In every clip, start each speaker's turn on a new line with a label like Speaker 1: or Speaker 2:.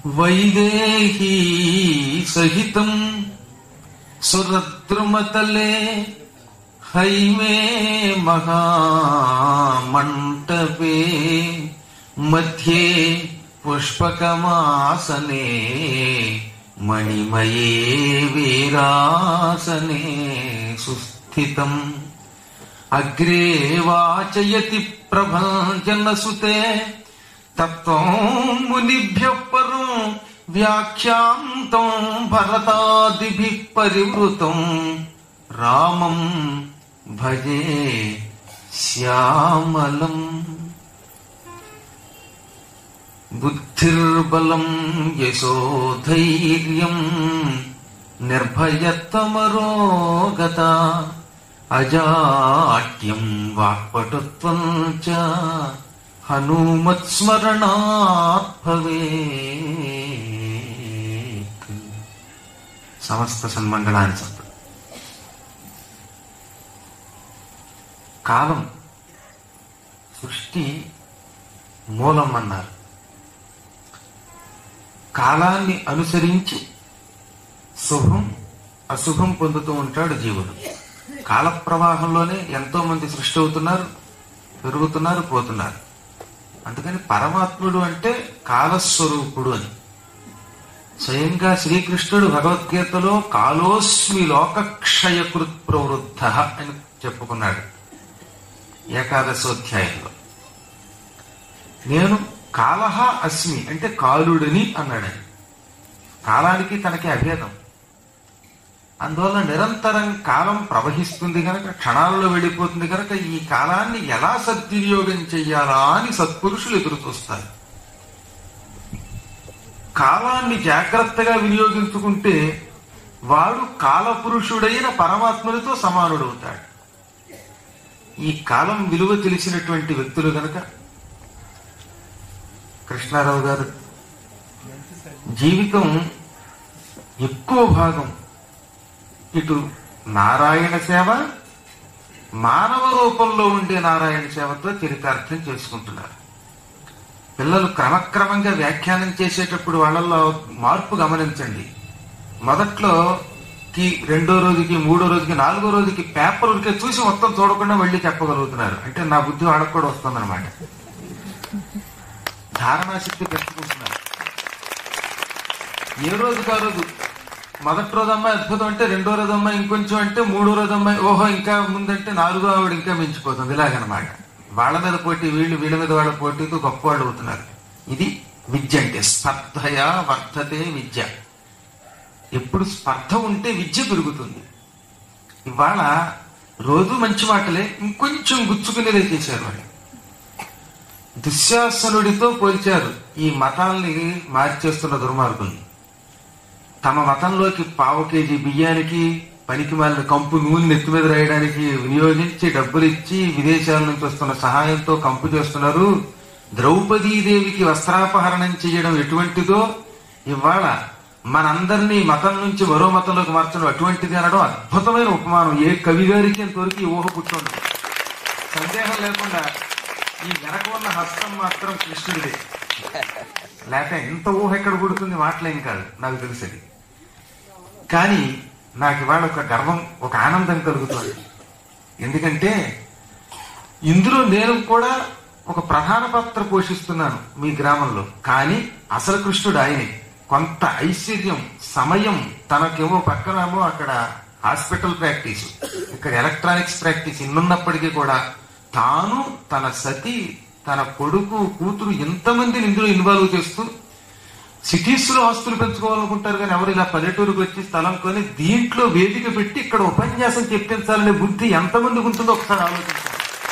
Speaker 1: వైదేహీ సహితం సురద్రుమతలే హైమే మహామంటపే మధ్యే పుష్పకమాసనే మణిమయే వీరాసనే సుస్థితం అగ్రే వాచయతి ప్రభంజనసుతే తత్వం మునిభ్య పరం వ్యాఖ్యాంతం భరతాదిభి పరివృతం రామం భజే శ్యామలం బుద్ధిర్బలం యశోధైర్యం నిర్భయత్వమరోగత అజాట్యం వాక్పటుత్వం చ హనుమత్స్మరణాత్ భవేత్ సమస్త సన్మంగళాన్ని చెప్పు కాలం సృష్టి మూలం అన్నారు కాలాన్ని అనుసరించి శుభం అశుభం పొందుతూ ఉంటాడు జీవుడు కాల ప్రవాహంలోనే ఎంతో మంది సృష్టి అవుతున్నారు పెరుగుతున్నారు పోతున్నారు అందుకని పరమాత్ముడు అంటే కాలస్వరూపుడు అని స్వయంగా శ్రీకృష్ణుడు భగవద్గీతలో కాలోస్మి లోకక్షయకృత్ ప్రవృద్ధ అని చెప్పుకున్నాడు ఏకాదశోధ్యాయంలో నేను కాలహ అస్మి అంటే కాలుడిని అన్నాడు ఆయన. కాలానికి తనకి అభేదం అందువల్ల నిరంతరం కాలం ప్రవహిస్తుంది గనక క్షణాలలో వెళ్ళిపోతుంది గనక ఈ కాలాన్ని ఎలా సద్వినియోగం చెయ్యాలా అని సత్పురుషులు ఎదురు చూస్తారు కాలాన్ని జాగ్రత్తగా వినియోగించుకుంటే వాడు కాలపురుషుడైన పరమాత్మునితో సమానుడవుతాడు ఈ కాలం విలువ తెలిసినటువంటి వ్యక్తులు గనక కృష్ణారావు గారు జీవితం ఎక్కువ భాగం ఇటు నారాయణ సేవ మానవ రూపంలో ఉండే నారాయణ సేవతో చరితార్థం చేసుకుంటున్నారు పిల్లలు క్రమక్రమంగా వ్యాఖ్యానం చేసేటప్పుడు వాళ్ళల్లో మార్పు గమనించండి మొదట్లో కి రెండో రోజుకి మూడో రోజుకి నాలుగో రోజుకి పేపర్ ఉరికే చూసి మొత్తం చూడకుండా వెళ్ళి చెప్పగలుగుతున్నారు అంటే నా బుద్ధి వాళ్ళకు కూడా వస్తుందన్నమాట ధారణాశక్తి పెంచుకుంటున్నారు ఏ రోజుకి ఆ రోజు మొదటి రోజు అమ్మాయి అద్భుతం అంటే రెండో రోజు అమ్మాయి ఇంకొంచెం అంటే మూడో రోజు అమ్మాయి ఓహో ఇంకా ముందంటే నాలుగో ఆవిడ ఇంకా మించిపోతుంది ఇలాగనమాట వాళ్ళ మీద పోటీ వీళ్ళు వీళ్ళ మీద వాళ్ళ పోటీతో గొప్ప వాళ్ళు అవుతున్నారు ఇది విద్య అంటే స్పర్ధయా వర్ధతే విద్య ఎప్పుడు స్పర్ధ ఉంటే విద్య పెరుగుతుంది ఇవాళ రోజు మంచి మాటలే ఇంకొంచెం గుచ్చుకునేదే చేశారు వాళ్ళు దుశ్శాసనుడితో పోల్చారు ఈ మతాల్ని మార్చేస్తున్న దుర్మార్గుల్ని తమ మతంలోకి పావు కేజీ బియ్యానికి పనికి మాలిన కంపు నూనె నెత్తి మీద రాయడానికి వినియోగించి డబ్బులు ఇచ్చి విదేశాల నుంచి వస్తున్న సహాయంతో కంపు చేస్తున్నారు ద్రౌపదీదేవికి వస్త్రాపహరణం చేయడం ఎటువంటిదో ఇవాళ మనందరినీ మతం నుంచి మరో మతంలోకి మార్చడం అటువంటిది అనడం అద్భుతమైన ఉపమానం ఏ కవి గారికి ఇంతవరకు ఈ ఊహ పుట్టుండదు సందేహం లేకుండా ఈ వెనక ఉన్న హస్తం మాత్రం కృష్ణుడిదే లేక ఇంత ఊహ ఎక్కడ పుడుతుంది మాటలేం కాదు నాకు తెలిసేది కానీ నాకు ఇవాళ ఒక గర్వం ఒక ఆనందం కలుగుతుంది ఎందుకంటే ఇందులో నేను కూడా ఒక ప్రధాన పాత్ర పోషిస్తున్నాను మీ గ్రామంలో కానీ అసలు కృష్ణుడు ఆయనే కొంత ఐశ్వర్యం సమయం తనకేమో పక్కనేమో అక్కడ హాస్పిటల్ ప్రాక్టీస్ ఇక్కడ ఎలక్ట్రానిక్స్ ప్రాక్టీస్ ఇన్నున్నప్పటికీ కూడా తాను తన సతి తన కొడుకు కూతురు ఎంతమందిని ఇందులో ఇన్వాల్వ్ చేస్తూ సిటీస్ లో ఆస్తులు పెంచుకోవాలనుకుంటారు కానీ ఎవరు ఇలా పల్లెటూరుకు వచ్చి స్థలం కొని దీంట్లో వేదిక పెట్టి ఇక్కడ ఉపన్యాసం చెప్పించాలనే బుద్ధి ఎంతమందికి ఉంటుందో ఒకసారి ఆలోచించాలి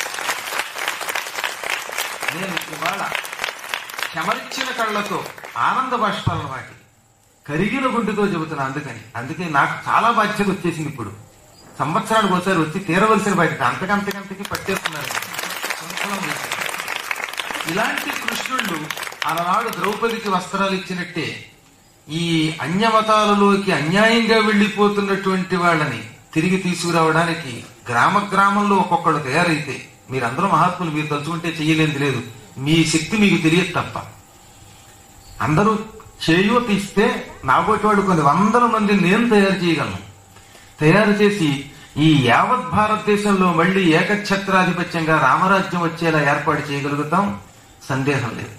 Speaker 1: నేను ఇవాళ చెమర్చిన కళ్ళతో ఆనంద బాష్పాలను వాటి కరిగిన గుండెతో చెబుతున్నా అందుకని అందుకే నాకు చాలా బాధ్యత వచ్చేసింది ఇప్పుడు సంవత్సరానికి ఒకసారి వచ్చి తీరవలసిన బాధ్యత అంతకంతకంతకి పట్టేస్తున్నారు సంవత్సరం చేశారు. ఇలాంటి కృష్ణుళ్ళు ఆనాడు ద్రౌపదికి వస్త్రాలు ఇచ్చినట్టే ఈ అన్యమతాలలోకి అన్యాయంగా వెళ్లిపోతున్నటువంటి వాళ్ళని తిరిగి తీసుకురావడానికి గ్రామ గ్రామంలో ఒక్కొక్కడు తయారైతే మీరందరూ మహాత్ములు మీరు తలుచుకుంటే చెయ్యలేనిది లేదు మీ శక్తి మీకు తెలియదు తప్ప అందరూ చేయూత ఇస్తే నాబోటి వాడు కొన్ని వందల మందిని నేను తయారు చేయగలను తయారు చేసి ఈ యావత్ భారతదేశంలో మళ్ళీ ఏకఛత్రాధిపత్యంగా రామరాజ్యం వచ్చేలా ఏర్పాటు చేయగలుగుతాం సందేహం లేదు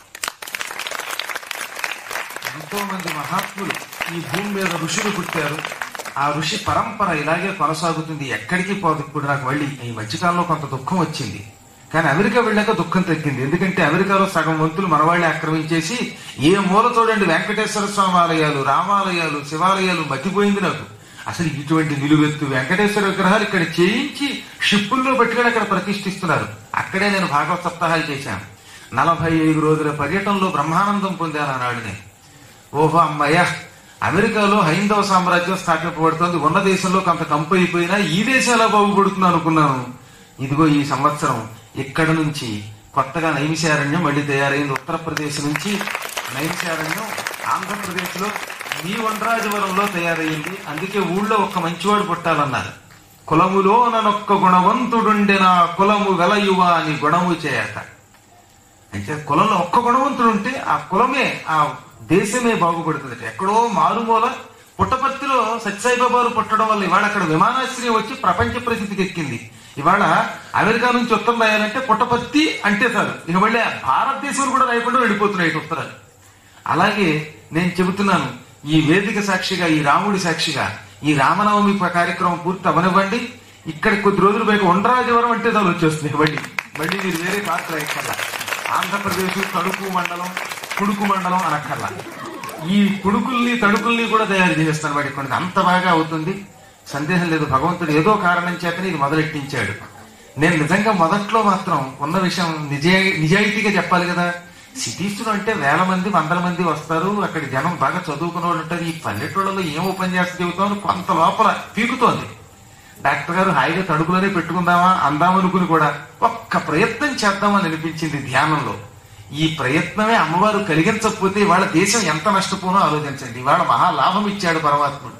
Speaker 1: ఎంతో మంది మహాత్ములు ఈ భూమి మీద ఋషులు పుట్టారు ఆ ఋషి పరంపర ఇలాగే కొనసాగుతుంది ఎక్కడికి పోదు ఇప్పుడు నాకు మళ్ళీ ఈ మధ్యకాలంలో కొంత దుఃఖం వచ్చింది కానీ అమెరికా వెళ్ళాక దుఃఖం తగ్గింది ఎందుకంటే అమెరికాలో సగం వంతులు మనవాళ్ళే ఆక్రమించేసి ఏ మూల చూడండి వెంకటేశ్వర స్వామి ఆలయాలు రామాలయాలు శివాలయాలు మతిపోయింది నాకు అసలు ఇటువంటి నిలువెత్తు వెంకటేశ్వర విగ్రహాలు ఇక్కడ చేయించి షిప్పుల్లో పట్టుకొని అక్కడ ప్రతిష్ఠిస్తున్నారు అక్కడే నేను భాగవత సప్తాహాలు చేశాను నలభై ఐదు రోజుల పర్యటనలో బ్రహ్మానందం పొందాను ఆనాడు నేను ఓహో అమ్మయ్య అమెరికాలో హైందవ సామ్రాజ్యం స్థాపింపబడుతోంది ఉన్న దేశంలో కొంత కంపు అయిపోయినా ఈ దేశం ఎలా బాగుపడుతుందో అనుకున్నాను ఇదిగో ఈ సంవత్సరం ఇక్కడ నుంచి కొత్తగా నైమిషారణ్యం మళ్ళీ తయారైంది ఉత్తరప్రదేశ్ నుంచి నైమిషారణ్యం ఆంధ్రప్రదేశ్ లో మీ వండరాజవరంలో తయారైంది అందుకే ఊళ్ళో ఒక్క మంచివాడు పుట్టాలన్నారు కులములో ననొక్క గుణవంతుడుండెన కులము వెలయువ అని గుణము చేయట అంటే కులంలో ఒక్క గుణవంతుడు ఉంటే ఆ కులమే ఆ దేశమే బాగుపడుతుంది ఎక్కడో మారుమూల పుట్టపర్తిలో సత్యసాయిబాబాలు పుట్టడం వల్ల ఇవాళ అక్కడ విమానాశ్రయం వచ్చి ప్రపంచ ప్రసిద్ధికి ఎక్కింది ఇవాళ అమెరికా నుంచి ఉత్తరం రాయాలంటే పుట్టపర్తి అంటే చాలు ఇక మళ్ళీ భారతదేశంలో కూడా రాయకుండా వెళ్ళిపోతున్నాయి ఇటు ఉత్తరాలు అలాగే నేను చెబుతున్నాను ఈ వేదిక సాక్షిగా ఈ రాముడి సాక్షిగా ఈ రామనవమి ప- కార్యక్రమం పూర్తి అవనివ్వండి ఇక్కడ కొద్ది రోజులు పైకి ఉండరాజవరం అంటే చాలు వచ్చేస్తుంది మళ్ళీ మళ్ళీ మీరు వేరే పాత్ర ఎక్కర్లా ఆంధ్రప్రదేశ్ తణుకు మండలం కుడుకు మండలం అనక్కర్లా ఈ కుడుకుల్ని తడుకుల్ని కూడా తయారు చేస్తాను వాడి కొన్ని అంత బాగా అవుతుంది సందేహం లేదు భగవంతుడు ఏదో కారణం చేతనే ఇది మొదలెట్టించాడు నేను నిజంగా మొదట్లో మాత్రం ఉన్న విషయం నిజా నిజాయితీగా చెప్పాలి కదా సిటీస్ లో అంటే వేల మంది వందల మంది వస్తారు అక్కడ జనం బాగా చదువుకున్న వాళ్ళు ఉంటారు ఈ పల్లెటూళ్ళలో ఏం ఉపన్యాసం చెబుతామని కొంత లోపల పీకుతోంది డాక్టర్ గారు హాయిగా తడుకులోనే పెట్టుకుందామా అందామనుకుని కూడా ఒక్క ప్రయత్నం చేద్దామని అనిపించింది ధ్యానంలో ఈ ప్రయత్నమే అమ్మవారు కలిగించకపోతే ఇవాళ దేశం ఎంత నష్టపోనో ఆలోచించండి ఇవాళ మహా లాభం ఇచ్చాడు పరమాత్ముడు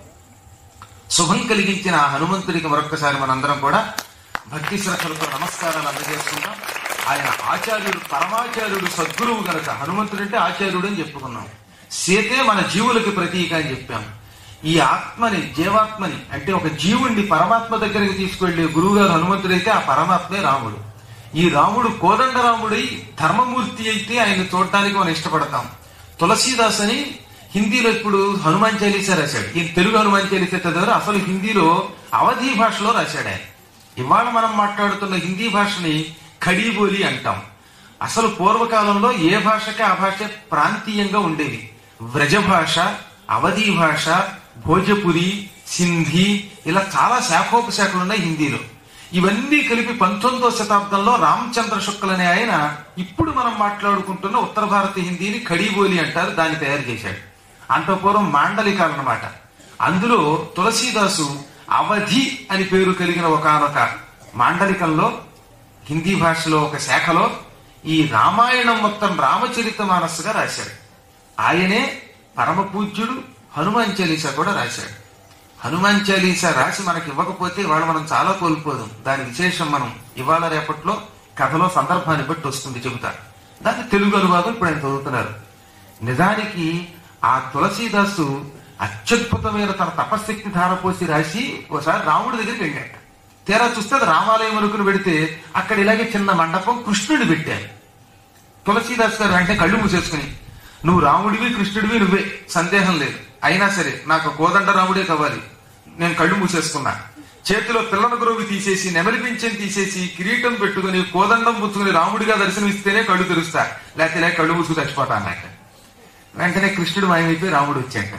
Speaker 1: శుభం కలిగించిన ఆ హనుమంతుడికి మరొక్కసారి మనందరం కూడా భక్తి శ్రద్ధలతో నమస్కారాలు అందజేసుకుందాం ఆయన ఆచార్యుడు పరమాచార్యుడు సద్గురువు గనక హనుమంతుడు అంటే ఆచార్యుడు అని చెప్పుకున్నాం సీతే మన జీవులకు ప్రతీక అని చెప్పాం ఈ ఆత్మని జీవాత్మని అంటే ఒక జీవుణ్ణి పరమాత్మ దగ్గరికి తీసుకెళ్లే గురువు గారు హనుమంతుడైతే ఆ పరమాత్మే రాముడు ఈ రాముడు కోదండరాముడై ధర్మమూర్తి అయితే ఆయన చూడటానికి మనం ఇష్టపడతాం తులసీదాస్ అని హిందీలో ఇప్పుడు హనుమాన్ చాలీసా రాశాడు ఈ తెలుగు హనుమాన్ చాలీసా చదివారు అసలు హిందీలో అవధి భాషలో రాశాడు ఆయన ఇవాళ మనం మాట్లాడుతున్న హిందీ భాషని ఖడీబోలి అంటాం అసలు పూర్వకాలంలో ఏ భాషకి ఆ భాష ప్రాంతీయంగా ఉండేది వ్రజ భాష అవధి భాష భోజపురి సింధీ ఇలా చాలా శాఖోపశాఖలు ఉన్నాయి హిందీలో ఇవన్నీ కలిపి పంతొమ్మిదో శతాబ్దంలో రామచంద్ర శుక్ల అనే ఆయన ఇప్పుడు మనం మాట్లాడుకుంటున్న ఉత్తర భారత హిందీని ఖడీబోలి అంటారు దాన్ని తయారు చేశాడు అంత పూర్వం మాండలికాలు అన్నమాట అందులో తులసీదాసు అవధి అని పేరు కలిగిన ఒకనొక మాండలికంలో హిందీ భాషలో ఒక శాఖలో ఈ రామాయణం మొత్తం రామచరిత మానస్సుగా రాశాడు ఆయనే పరమ పూజ్యుడు హనుమాన్ చాలీసా కూడా రాశాడు హనుమాన్ చాలీసా రాసి మనకి ఇవ్వకపోతే ఇవాళ మనం చాలా కోల్పోదాం దాని విశేషం మనం ఇవాళ రేపట్లో కథలో సందర్భాన్ని బట్టి వస్తుంది చెబుతా దాన్ని తెలుగు అనువాదం ఇప్పుడు ఆయన చదువుతున్నారు నిజానికి ఆ తులసీదాసు అత్యద్భుతమైన తన తపశక్తి ధారపోసి రాసి ఒకసారి రాముడి దగ్గరికి వెళ్ళాడు తీరా చూస్తే అది రామాలయం అనుకుని పెడితే అక్కడ ఇలాగే చిన్న మండపం కృష్ణుడి పెట్టారు తులసీదాస్ గారు అంటే కళ్ళు మూసేసుకుని నువ్వు రాముడివి కృష్ణుడివి నువ్వే సందేహం లేదు అయినా సరే నాకు కోదండ రాముడే కావాలి నేను కళ్ళు మూసేసుకున్నా చేతిలో పిల్లల గురువు తీసేసి నెమలిపించని తీసేసి కిరీటం పెట్టుకుని కోదండం పుచ్చుకుని రాముడిగా దర్శనమిస్తేనే కళ్ళు తెరుస్తా లేకపోతే ఇలా కళ్ళు మూసుకు చచ్చిపోతా అన్నాక వెంటనే కృష్ణుడు మాయమైపోయి రాముడు వచ్చాక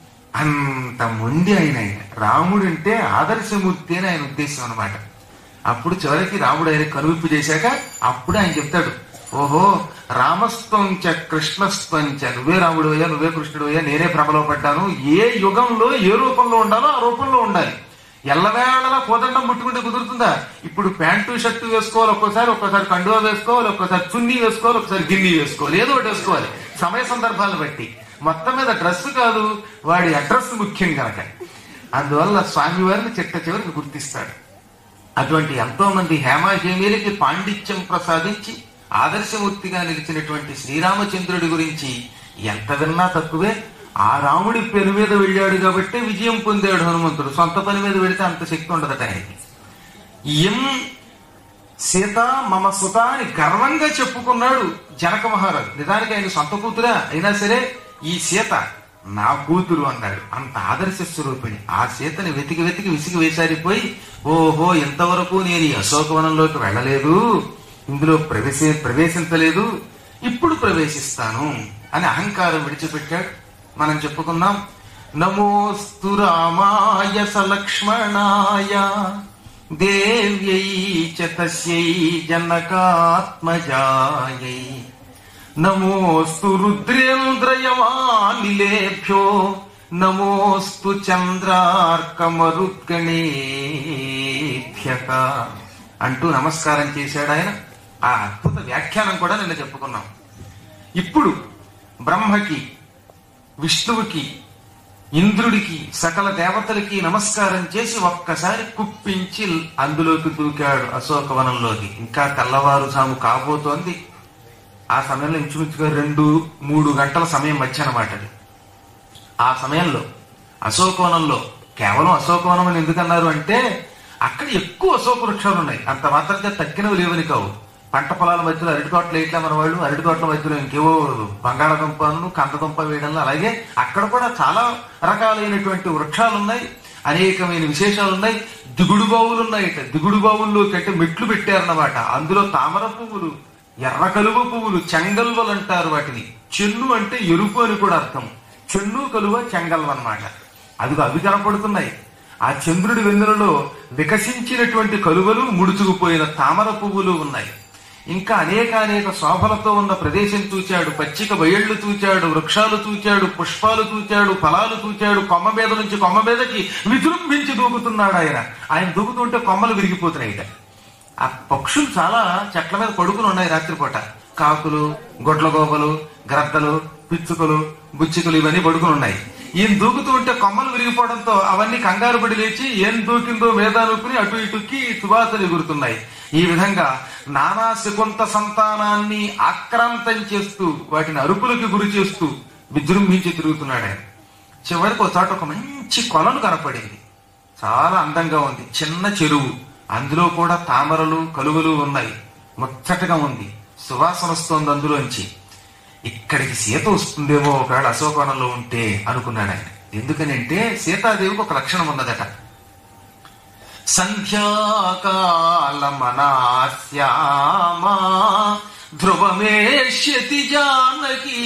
Speaker 1: అంత మొండి ఆయన ఆయన రాముడు అంటే ఆదర్శమూర్తి అని ఆయన ఉద్దేశం అనమాట అప్పుడు చివరికి రాముడు ఆయన కనువిప్పు చేశాక అప్పుడు ఆయన చెప్తాడు ఓహో రామస్త్వంచ కృష్ణస్త్వంచ నువ్వే రాముడు అయ్యా నువ్వే కృష్ణుడు అయ్యా నేనే భ్రమలో పడ్డాను ఏ యుగంలో ఏ రూపంలో ఉండాలో ఆ రూపంలో ఉండాలి ఎల్లవేళలా కోదండం ముట్టుకుంటే కుదురుతుందా ఇప్పుడు ప్యాంటు షర్టు వేసుకోవాలి ఒక్కోసారి ఒక్కోసారి కండువా వేసుకోవాలి ఒక్కోసారి చున్నీ వేసుకోవాలి ఒకసారి గిన్నె వేసుకోవాలి ఏదో ఒకటి వేసుకోవాలి సమయ సందర్భాలను బట్టి మొత్తం మీద డ్రెస్ కాదు వాడి అడ్రస్ ముఖ్యం కనుక అందువల్ల స్వామివారిని చిట్ట చివరికి గుర్తిస్తాడు అటువంటి ఎంతో మంది హేమాహేమీలకి పాండిత్యం ప్రసాదించి ఆదర్శమూర్తిగా నిలిచినటువంటి శ్రీరామచంద్రుడి గురించి ఎంత విన్నా తక్కువే ఆ రాముడి పేరు మీద వెళ్ళాడు కాబట్టి విజయం పొందాడు హనుమంతుడు సొంత పని మీద వెళితే అంత శక్తి ఉండదట ఆయనకి ఎం సీత మమ సుత అని గర్వంగా చెప్పుకున్నాడు జనక మహారాజు నిజానికి ఆయన సొంత కూతురా అయినా సరే ఈ సీత నా కూతురు అన్నాడు అంత ఆదర్శ స్వరూపిణి ఆ సీతని వెతికి వెతికి విసిగి వేసారిపోయి ఓహో ఇంతవరకు నేను ఈ అశోకవనంలోకి వెళ్ళలేదు ఇందులో ప్రవేశ ప్రవేశించలేదు ఇప్పుడు ప్రవేశిస్తాను అని అహంకారం విడిచిపెట్టాడు మనం చెప్పుకున్నాం నమోస్తు రామాయ సలక్ష్మణాయ దేవ్యై చ తస్యై జనకాత్మజాయై నమోస్తు రుద్రేంద్రయవానిలేభ్యో నమోస్తు చంద్రార్కమరుద్గణేభ్యక అంటూ నమస్కారం చేశాడు ఆయన ఆ అద్భుత వ్యాఖ్యానం కూడా నిన్న చెప్పుకున్నాం ఇప్పుడు బ్రహ్మకి విష్ణువుకి ఇంద్రుడికి సకల దేవతలకి నమస్కారం చేసి ఒక్కసారి కుప్పించి అందులోకి దూకాడు అశోకవనంలోకి ఇంకా తెల్లవారుజాము కాబోతోంది ఆ సమయంలో ఇంచుమించుగా రెండు మూడు గంటల సమయం మధ్య అనమాట అది ఆ సమయంలో అశోకవనంలో కేవలం అశోకవనం అని ఎందుకన్నారు అంటే అక్కడ ఎక్కువ అశోక వృక్షాలు ఉన్నాయి అంత మాత్రంగా తగ్గినవి లేవని కావు పంట పొలాల మధ్యలో అరటి తోటలు వేయట్లే మన వాళ్ళు అరటి తోటల మధ్యలో ఇంకేవో బంగాళదుంపను కందదుంప వేయడం అలాగే అక్కడ కూడా చాలా రకాలైనటువంటి వృక్షాలు ఉన్నాయి అనేకమైన విశేషాలు ఉన్నాయి దిగుడు బావులు ఉన్నాయి దిగుడు బావుల్లో కంటే మెట్లు పెట్టారన్నమాట అందులో తామర పువ్వులు ఎర్ర కలువ పువ్వులు చెంగల్వలు అంటారు వాటిని చెన్ను అంటే ఎరుపు అని కూడా అర్థం చెన్ను కలువ చెంగల్వ అన్నమాట అదిగో అవి కనపడుతున్నాయి ఆ చంద్రుడి వెన్నెలలో వికసించినటువంటి కలువలు ముడుచుకుపోయిన తామర పువ్వులు ఉన్నాయి ఇంకా అనేక అనేక శోభలతో ఉన్న ప్రదేశం చూచాడు పచ్చిక బయళ్లు చూచాడు వృక్షాలు చూచాడు పుష్పాలు చూచాడు ఫలాలు చూచాడు కొమ్మ మీద నుంచి కొమ్మ మీదకి విజృంభించి దూకుతున్నాడు ఆయన ఆయన దూకుతుంటే కొమ్మలు విరిగిపోతున్నాయి ఆ పక్షులు చాలా చెట్ల మీద పడుకుని ఉన్నాయి రాత్రిపూట కాకులు గొడ్లగోపలు గ్రద్దలు పిచ్చుకలు బుచ్చికలు ఇవన్నీ పడుకుని ఉన్నాయి ఈయన దూకుతూ ఉంటే కొమ్మలు విరిగిపోవడంతో అవన్నీ కంగారు పడి లేచి ఏం దూకిందో మీద నూకుని అటు ఇటుకి సువాసన ఎగురుతున్నాయి ఈ విధంగా నానా శకుంత సంతానాన్ని ఆక్రాంతం చేస్తూ వాటిని అరుపులకి గురి చేస్తూ విజృంభించి తిరుగుతున్నాడు ఆయన చివరికి ఒక చోట ఒక మంచి కొలను కనపడింది చాలా అందంగా ఉంది చిన్న చెరువు అందులో కూడా తామరలు కలువలు ఉన్నాయి ముచ్చటగా ఉంది సువాసన వస్తోంది అందులోంచి ఇక్కడికి సీత వస్తుందేమో ఒకవేళ అశోకవనంలో ఉంటే అనుకున్నాడు ఆయన ఎందుకనంటే సీతాదేవికి ఒక లక్షణం ఉన్నదట సంధ్యాకాలమనాశ్యామా ధ్రువమేష్యతి జానకి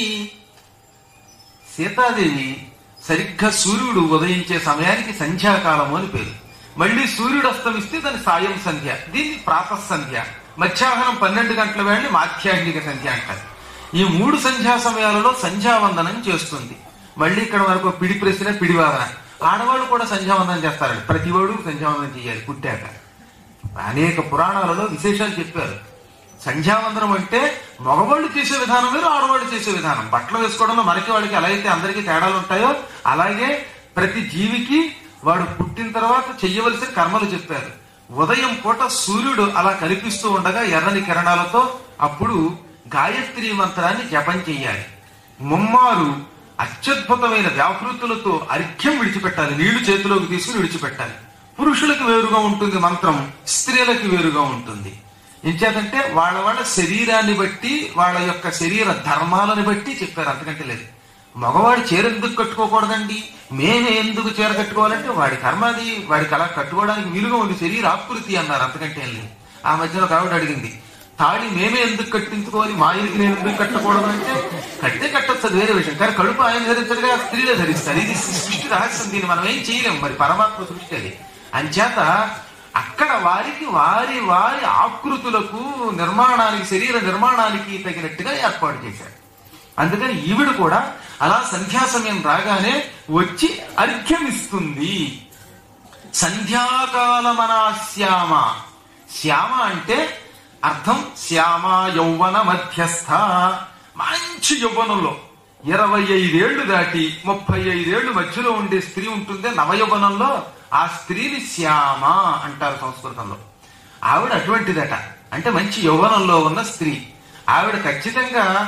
Speaker 1: సీతాదేవి సరిగ్గా సూర్యుడు ఉదయించే సమయానికి సంధ్యాకాలము అని పేరు మళ్ళీ సూర్యుడు అస్తమిస్తే దాని సాయం సంధ్య దీన్ని ప్రాతః సంధ్య మధ్యాహ్నం పన్నెండు గంటల వేళని మాధ్యాహ్నిక సంధ్య అంటారు ఈ మూడు సంధ్యా సమయాలలో సంధ్యావందనం చేస్తుంది మళ్ళీ ఇక్కడ వరకు పిడి ప్రశ్న పిడివాదన ఆడవాళ్ళు కూడా సంధ్యావందనం చేస్తారండి ప్రతివాడు సంధ్యావందనం చేయాలి పుట్టాక అనేక పురాణాలలో విశేషాలు చెప్పారు సంధ్యావందనం అంటే మగవాళ్ళు చేసే విధానం వేరు ఆడవాళ్ళు చేసే విధానం బట్టలు వేసుకోవడంలో మనకి వాళ్ళకి ఎలా అయితే అందరికీ తేడాలు ఉంటాయో అలాగే ప్రతి జీవికి వాడు పుట్టిన తర్వాత చెయ్యవలసిన కర్మలు చెప్పారు ఉదయం పూట సూర్యుడు అలా కనిపిస్తూ ఉండగా ఎర్రని కిరణాలతో అప్పుడు గాయత్రి మంత్రాన్ని జపం చెయ్యాలి ముమ్మారు అత్యద్భుతమైన వ్యాపృతులతో అర్ఘ్యం విడిచిపెట్టాలి నీళ్లు చేతిలోకి తీసుకుని విడిచిపెట్టాలి పురుషులకు వేరుగా ఉంటుంది మంత్రం స్త్రీలకు వేరుగా ఉంటుంది ఎంచేతంటే వాళ్ళ వాళ్ళ శరీరాన్ని బట్టి వాళ్ళ యొక్క శరీర ధర్మాలను బట్టి చెప్పారు అంతకంటే లేదు మగవాడు చీర ఎందుకు కట్టుకోకూడదండి మేమే ఎందుకు చీర కట్టుకోవాలంటే వాడి కర్మాది వాడికి అలా కట్టుకోవడానికి వీలుగా ఉంది శరీర ఆకృతి అన్నారు అంతకంటే ఏం లేదు ఆ మధ్యలో ఒక ఆవిడ అడిగింది తాళి మేమే ఎందుకు కట్టించుకోవాలి మా ఇంటికి నేను ఎందుకు కట్టకూడదు అంటే కట్టే కట్టచ్చు అది వేరే విషయం కానీ కడుపు ఆయన ధరించడుగా స్త్రీలే ధరిస్తారు ఇది సృష్టి రహస్యం దీన్ని మనం ఏం చేయలేం మరి పరమాత్మ సృష్టి అది అంచేత అక్కడ వారికి వారి వారి ఆకృతులకు నిర్మాణానికి శరీర నిర్మాణానికి తగినట్టుగా ఏర్పాటు చేశారు అందుకని ఈవిడ కూడా అలా సంధ్యా సమయం రాగానే వచ్చి అర్ఘ్యం ఇస్తుంది సంధ్యాకాలమనా శ్యామ శ్యామ అంటే అర్థం శ్యామ యౌవన మధ్యస్థ మంచి యౌవనంలో ఇరవై ఐదేళ్లు దాటి ముప్పై ఐదేళ్లు మధ్యలో ఉండే స్త్రీ ఉంటుందే నవయౌవనంలో ఆ స్త్రీని శ్యామ అంటారు సంస్కృతంలో ఆవిడ అటువంటిదట అంటే మంచి యౌవనంలో ఉన్న స్త్రీ ఆవిడ ఖచ్చితంగా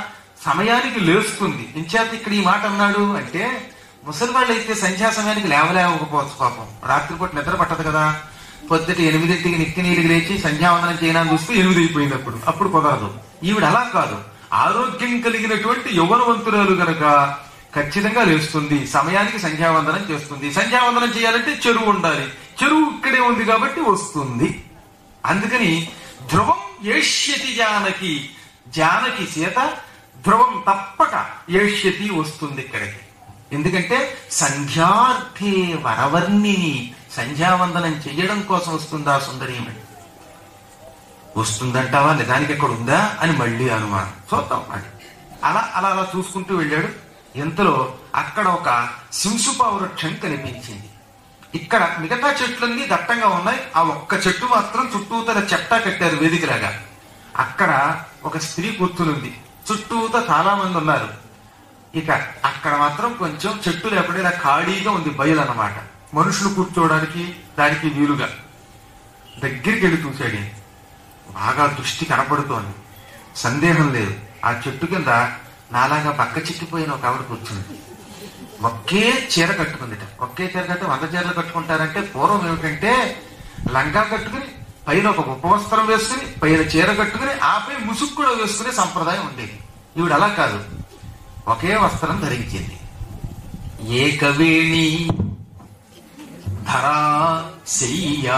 Speaker 1: సమయానికి లేస్తుంది ఇంచేత ఇక్కడ ఈ మాట అన్నాడు అంటే ముసలి వాళ్ళు అయితే సంధ్యా సమయానికి లేవలేకపోవచ్చు పాపం రాత్రిపూట నిద్ర పట్టదు కదా పొద్దుట ఎనిమిదింటికి నిక్కి నీళ్ళకి లేచి సంధ్యావందనం చేయడానికి చూస్తే ఎనిమిది అయిపోయింది అప్పుడు అప్పుడు కుదరదు ఈవిడ అలా కాదు ఆరోగ్యం కలిగినటువంటి యౌవనవంతురాలు గనక ఖచ్చితంగా లేస్తుంది సమయానికి సంధ్యావందనం చేస్తుంది సంధ్యావందనం చేయాలంటే చెరువు ఉండాలి చెరువు ఇక్కడే ఉంది కాబట్టి వస్తుంది అందుకని ధ్రువం ఏష్యతి జానకి జానకి సీత ధ్రువం తప్పక ఏష్యతి వస్తుంది ఇక్కడికి ఎందుకంటే సంధ్యార్థే వరవర్ణిని సంధ్యావందనం చెయ్యడం కోసం వస్తుందా సుందరీమణి వస్తుందంటావా నిజానికి ఎక్కడ ఉందా అని మళ్ళీ అనుమానం చూద్దాం అని అలా అలా అలా చూసుకుంటూ వెళ్ళాడు ఇంతలో అక్కడ ఒక సింసుపా వృక్షం కనిపించింది ఇక్కడ మిగతా చెట్లన్నీ దట్టంగా ఉన్నాయి ఆ ఒక్క చెట్టు మాత్రం చుట్టూతల చెట్టా కట్టారు వేదికలాగా అక్కడ ఒక స్త్రీ కూర్చునుంది చుట్టూత చాలా మంది ఉన్నారు ఇక అక్కడ మాత్రం కొంచెం చెట్టు లేకుండా ఇలా ఖాళీగా ఉంది బయలు అన్నమాట మనుషులు కూర్చోవడానికి దానికి వీలుగా దగ్గరికి వెళ్ళి చూశాడు ఈయన. బాగా దృష్టి కనపడుతోంది సందేహం లేదు ఆ చెట్టు కింద నాలాగా పక్క చిక్కిపోయిన ఒక ఆవిడ కూర్చుంది ఒకే చీర కట్టుకుందిట ఒకే చీర కట్టి వంద చీరలు కట్టుకుంటారంటే పూర్వం ఏమిటంటే లంగా కట్టుకుని పైన ఒక ఉపవస్త్రం వేసుకుని పైన చీర కట్టుకుని ఆపై ముసుగు కూడా వేసుకునే సంప్రదాయం ఉండేది ఈవిడ అలా కాదు ఒకే వస్త్రం ధరించింది ఏకవేణి ధరా శయ్యా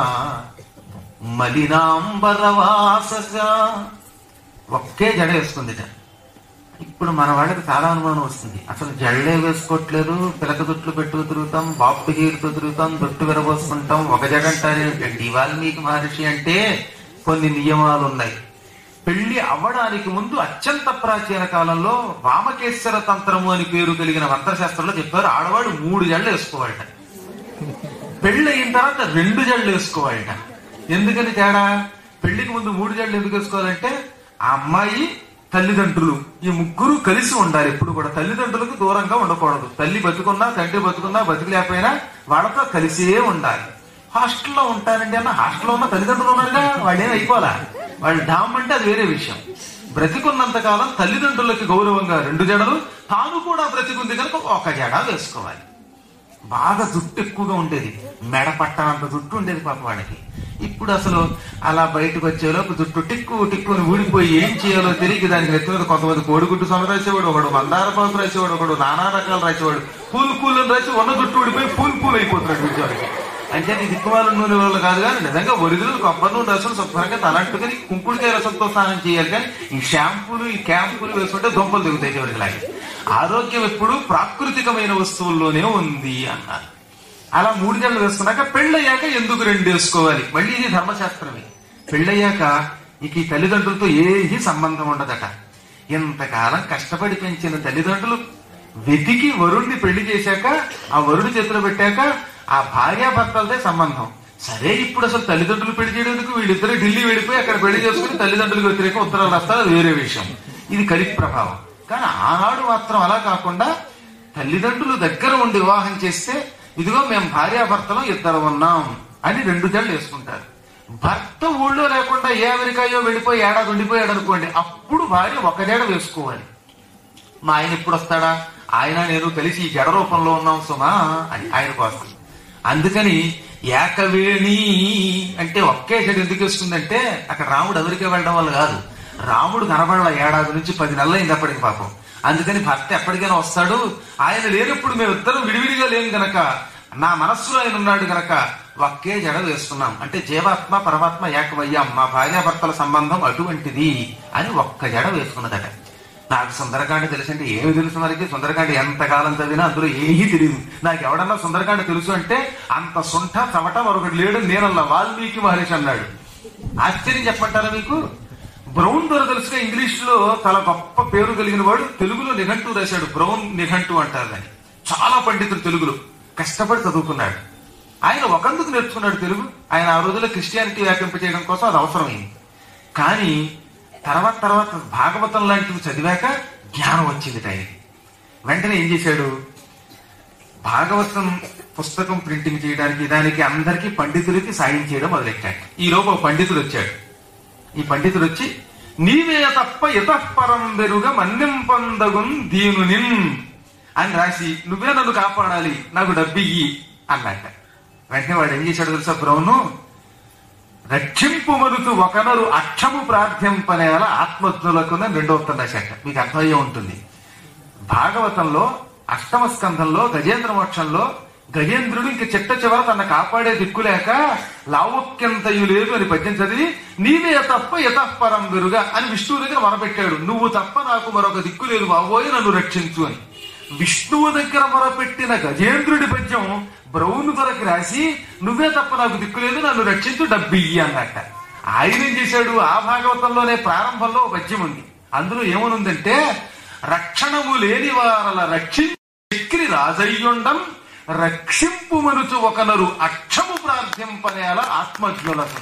Speaker 1: మలినాంబరవాస ఒకే జడ వేసుకుందిట ఇప్పుడు మన వాళ్ళకి చాలా అనుమానం వస్తుంది అసలు జడలే వేసుకోవట్లేదు పిలక దుట్లు పెట్టు తిరుగుతాం బాపు గీరుతో తిరుగుతాం దొట్టు విరబోసుకుంటాం ఒక జడ అంటారేంటండి వాల్మీకి మహర్షి అంటే కొన్ని నియమాలు ఉన్నాయి పెళ్లి అవ్వడానికి ముందు అత్యంత ప్రాచీన కాలంలో వామకేశ్వర తంత్రము అని పేరు కలిగిన మంత్రశాస్త్రంలో చెప్పారు ఆడవాళ్ళు మూడు జడలు వేసుకోవాలట పెళ్లి అయిన తర్వాత రెండు జడలు వేసుకోవాలట ఎందుకని తేడా పెళ్లికి ముందు మూడు జడలు ఎందుకు వేసుకోవాలంటే ఆ అమ్మాయి తల్లిదండ్రులు ఈ ముగ్గురు కలిసి ఉండాలి ఎప్పుడు కూడా తల్లిదండ్రులకు దూరంగా ఉండకూడదు తల్లి బతుకున్నా తండ్రి బతుకున్నా బతుకు లేకపోయినా వాళ్ళతో కలిసే ఉండాలి హాస్టల్లో ఉంటారండి అన్న హాస్టల్లో ఉన్న తల్లిదండ్రులు ఉన్నారుగా వాళ్ళేం అయిపోలా వాళ్ళు డామ్ అంటే అది వేరే విషయం బ్రతికున్నంత కాలం తల్లిదండ్రులకి గౌరవంగా రెండు జడలు తాను కూడా బ్రతికుంది కనుక ఒక జడ వేసుకోవాలి బాగా జుట్టు ఎక్కువగా ఉండేది మెడ పట్టనంత జుట్టు ఉండేది పాప వాడికి ఇప్పుడు అసలు అలా బయటకు వచ్చేలోపు జుట్టు టిక్కు టిక్కుని ఊడిపోయి ఏం చేయాలో తిరిగి దానికి నెత్తి మీద కొంతమంది కోడిగుడ్డు సొన రాసేవాడు ఒకడు మందార పాకు రాసేవాడు ఒకడు నానా రకాలు రాసేవాడు పూలు పూలు అని రాసి ఉన్న జుట్టు ఊడిపోయి పూలు పూలు అయిపోతున్నాడు విద్యార్థి అంటే నీ దిక్కుమాల నూనె వల్ల కాదు కానీ నిజంగా ఒరిజినల్ కొబ్బరి నూనె రసం శుభ్రంగా తలంటుకుని కుంకుడికాయ రసంతో స్నానం చేయాలి కానీ ఈ షాంపూలు ఈ క్యాంపులు వేసుకుంటే దొంపలు దిగుతాయి చివరికి లాగి ఆరోగ్యం ఎప్పుడు ప్రాకృతికమైన వస్తువుల్లోనే ఉంది అన్నారు అలా మూడు జడలు వేసుకున్నాక పెళ్ళయ్యాక ఎందుకు రెండు వేసుకోవాలి మళ్ళీ ఇది ధర్మశాస్త్రమే పెళ్ళయ్యాక ఇక ఈ తల్లిదండ్రులతో ఏది సంబంధం ఉండదట ఇంతకాలం కష్టపడి పెంచిన తల్లిదండ్రులు వెతికి వరుణ్ణి పెళ్లి చేశాక ఆ వరుడి చేతిలో పెట్టాక ఆ భార్యాభర్తలదే సంబంధం సరే ఇప్పుడు అసలు తల్లిదండ్రులు పెళ్లి చేయడానికి వీళ్ళిద్దరు ఢిల్లీ వెళ్ళిపోయి అక్కడ పెళ్లి చేసుకుని తల్లిదండ్రులకు వ్యతిరేక ఉత్తరాలు రాస్తారు అది వేరే విషయం ఇది కలి ప్రభావం కానీ ఆనాడు మాత్రం అలా కాకుండా తల్లిదండ్రులు దగ్గర ఉండి వివాహం చేస్తే ఇదిగో మేము భార్యాభర్తలు ఇద్దరు ఉన్నాం అని రెండు జళ్ళు వేసుకుంటారు భర్త ఊళ్ళో లేకుండా ఏ అమెరికాయో వెళ్ళిపోయి ఏడాది ఉండిపోయాడు అనుకోండి అప్పుడు భార్య ఒక జడ వేసుకోవాలి మా ఆయన ఎప్పుడు వస్తాడా ఆయన నేను కలిసి ఈ జడ రూపంలో ఉన్నాం సుమా అని ఆయన కోసం అందుకని ఏకవేణి అంటే ఒకే జడ ఎందుకు వేస్తుందంటే అక్కడ రాముడు అమెరికా వెళ్ళడం వల్ల కాదు రాముడు కనబడాల ఏడాది నుంచి పది నెలలు అయింది అప్పటికి పాపం అందుకని భర్త ఎప్పటికైనా వస్తాడు ఆయన లేనప్పుడు మేమిద్దరం విడివిడిగా లేం గనక నా మనస్సులో ఆయన ఉన్నాడు గనక ఒకే జడ వేస్తున్నాం అంటే జీవాత్మ పరమాత్మ ఏకమయ్యాం మా భార్యాభర్తల సంబంధం అటువంటిది అని ఒక్క జడ వేసుకున్నదట నాకు సుందరకాండ తెలుసు అంటే ఏమి తెలుసు మనకి సుందరకాండ ఎంతకాలం చదివినా అందులో ఏమీ తెలియదు నాకు ఎవడన్నా సుందరకాండ తెలుసు అంటే అంత సుంఠ చవట మరొకటి లేడు నేనల్లా వాల్మీకి మహర్షి అన్నాడు ఆశ్చర్యం చెప్పంటారా మీకు బ్రౌన్ దొర తెలుసుగా ఇంగ్లీష్ లో చాలా గొప్ప పేరు కలిగిన వాడు తెలుగులో నిఘంటు రాశాడు బ్రౌన్ నిఘంటు అంటారు దాన్ని చాలా పండితుడు తెలుగులో కష్టపడి చదువుకున్నాడు ఆయన ఒకందుకు నేర్చుకున్నాడు తెలుగు ఆయన ఆ రోజుల్లో క్రిస్టియానిటీ వ్యాపింప చేయడం కోసం అది అవసరమైంది కానీ తర్వాత తర్వాత భాగవతం లాంటివి చదివాక జ్ఞానం వచ్చింది ఆయనకి వెంటనే ఏం చేశాడు భాగవతం పుస్తకం ప్రింటింగ్ చేయడానికి దానికి అందరికీ పండితులకి సాయం చేయడం మొదలెట్టాడు ఈ లోపు ఒక పండితుడు వచ్చాడు ఈ పండితుడు వచ్చి నీవే తప్ప ఇతఃపరం వెరుగ మన్నింపందగుం దీనునిన్ అని రాసి నువ్వే నన్ను కాపాడాలి నాకు డబ్బియ్యి అన్నట్ట వెంటనే వాడు ఏం చేశాడు తెలుసా బ్రౌను రక్షింపు మరుతు ఒకనరు అక్షము ప్రార్థింపనేల ఆత్మజ్ఞులకు రెండో ఉత్తరం రాశాక మీకు అర్థమయ్యే ఉంటుంది భాగవతంలో అష్టమ స్కంధంలో గజేంద్ర మోక్షంలో గజేంద్రుడు ఇంక చిట్ట చివర తన కాపాడే దిక్కులేక లావుక్యంతయు లేదు అని పద్యం చదివి నీవే తప్ప యతఃపరం వెరుగా అని విష్ణువు దగ్గర మొరపెట్టాడు నువ్వు తప్ప నాకు మరొక దిక్కు లేదు బాబోయ్ నన్ను రక్షించు అని విష్ణువు దగ్గర మొరపెట్టిన గజేంద్రుడి పద్యం బ్రౌన్ దొరకి రాసి నువ్వే తప్ప నాకు దిక్కు లేదు నన్ను రక్షించు డబ్బియ్యి అన్నట్ట ఆయన ఏం చేశాడు ఆ భాగవతంలోనే ప్రారంభంలో ఓ పద్యం ఉంది అందులో ఏమనుందంటే రక్షణము లేని వారల రక్షించి రాజయ్యుండం రక్షింపు మనుచు ఒకనరు అక్షము ప్రార్థింపనేల ఆత్మజ్ఞులకు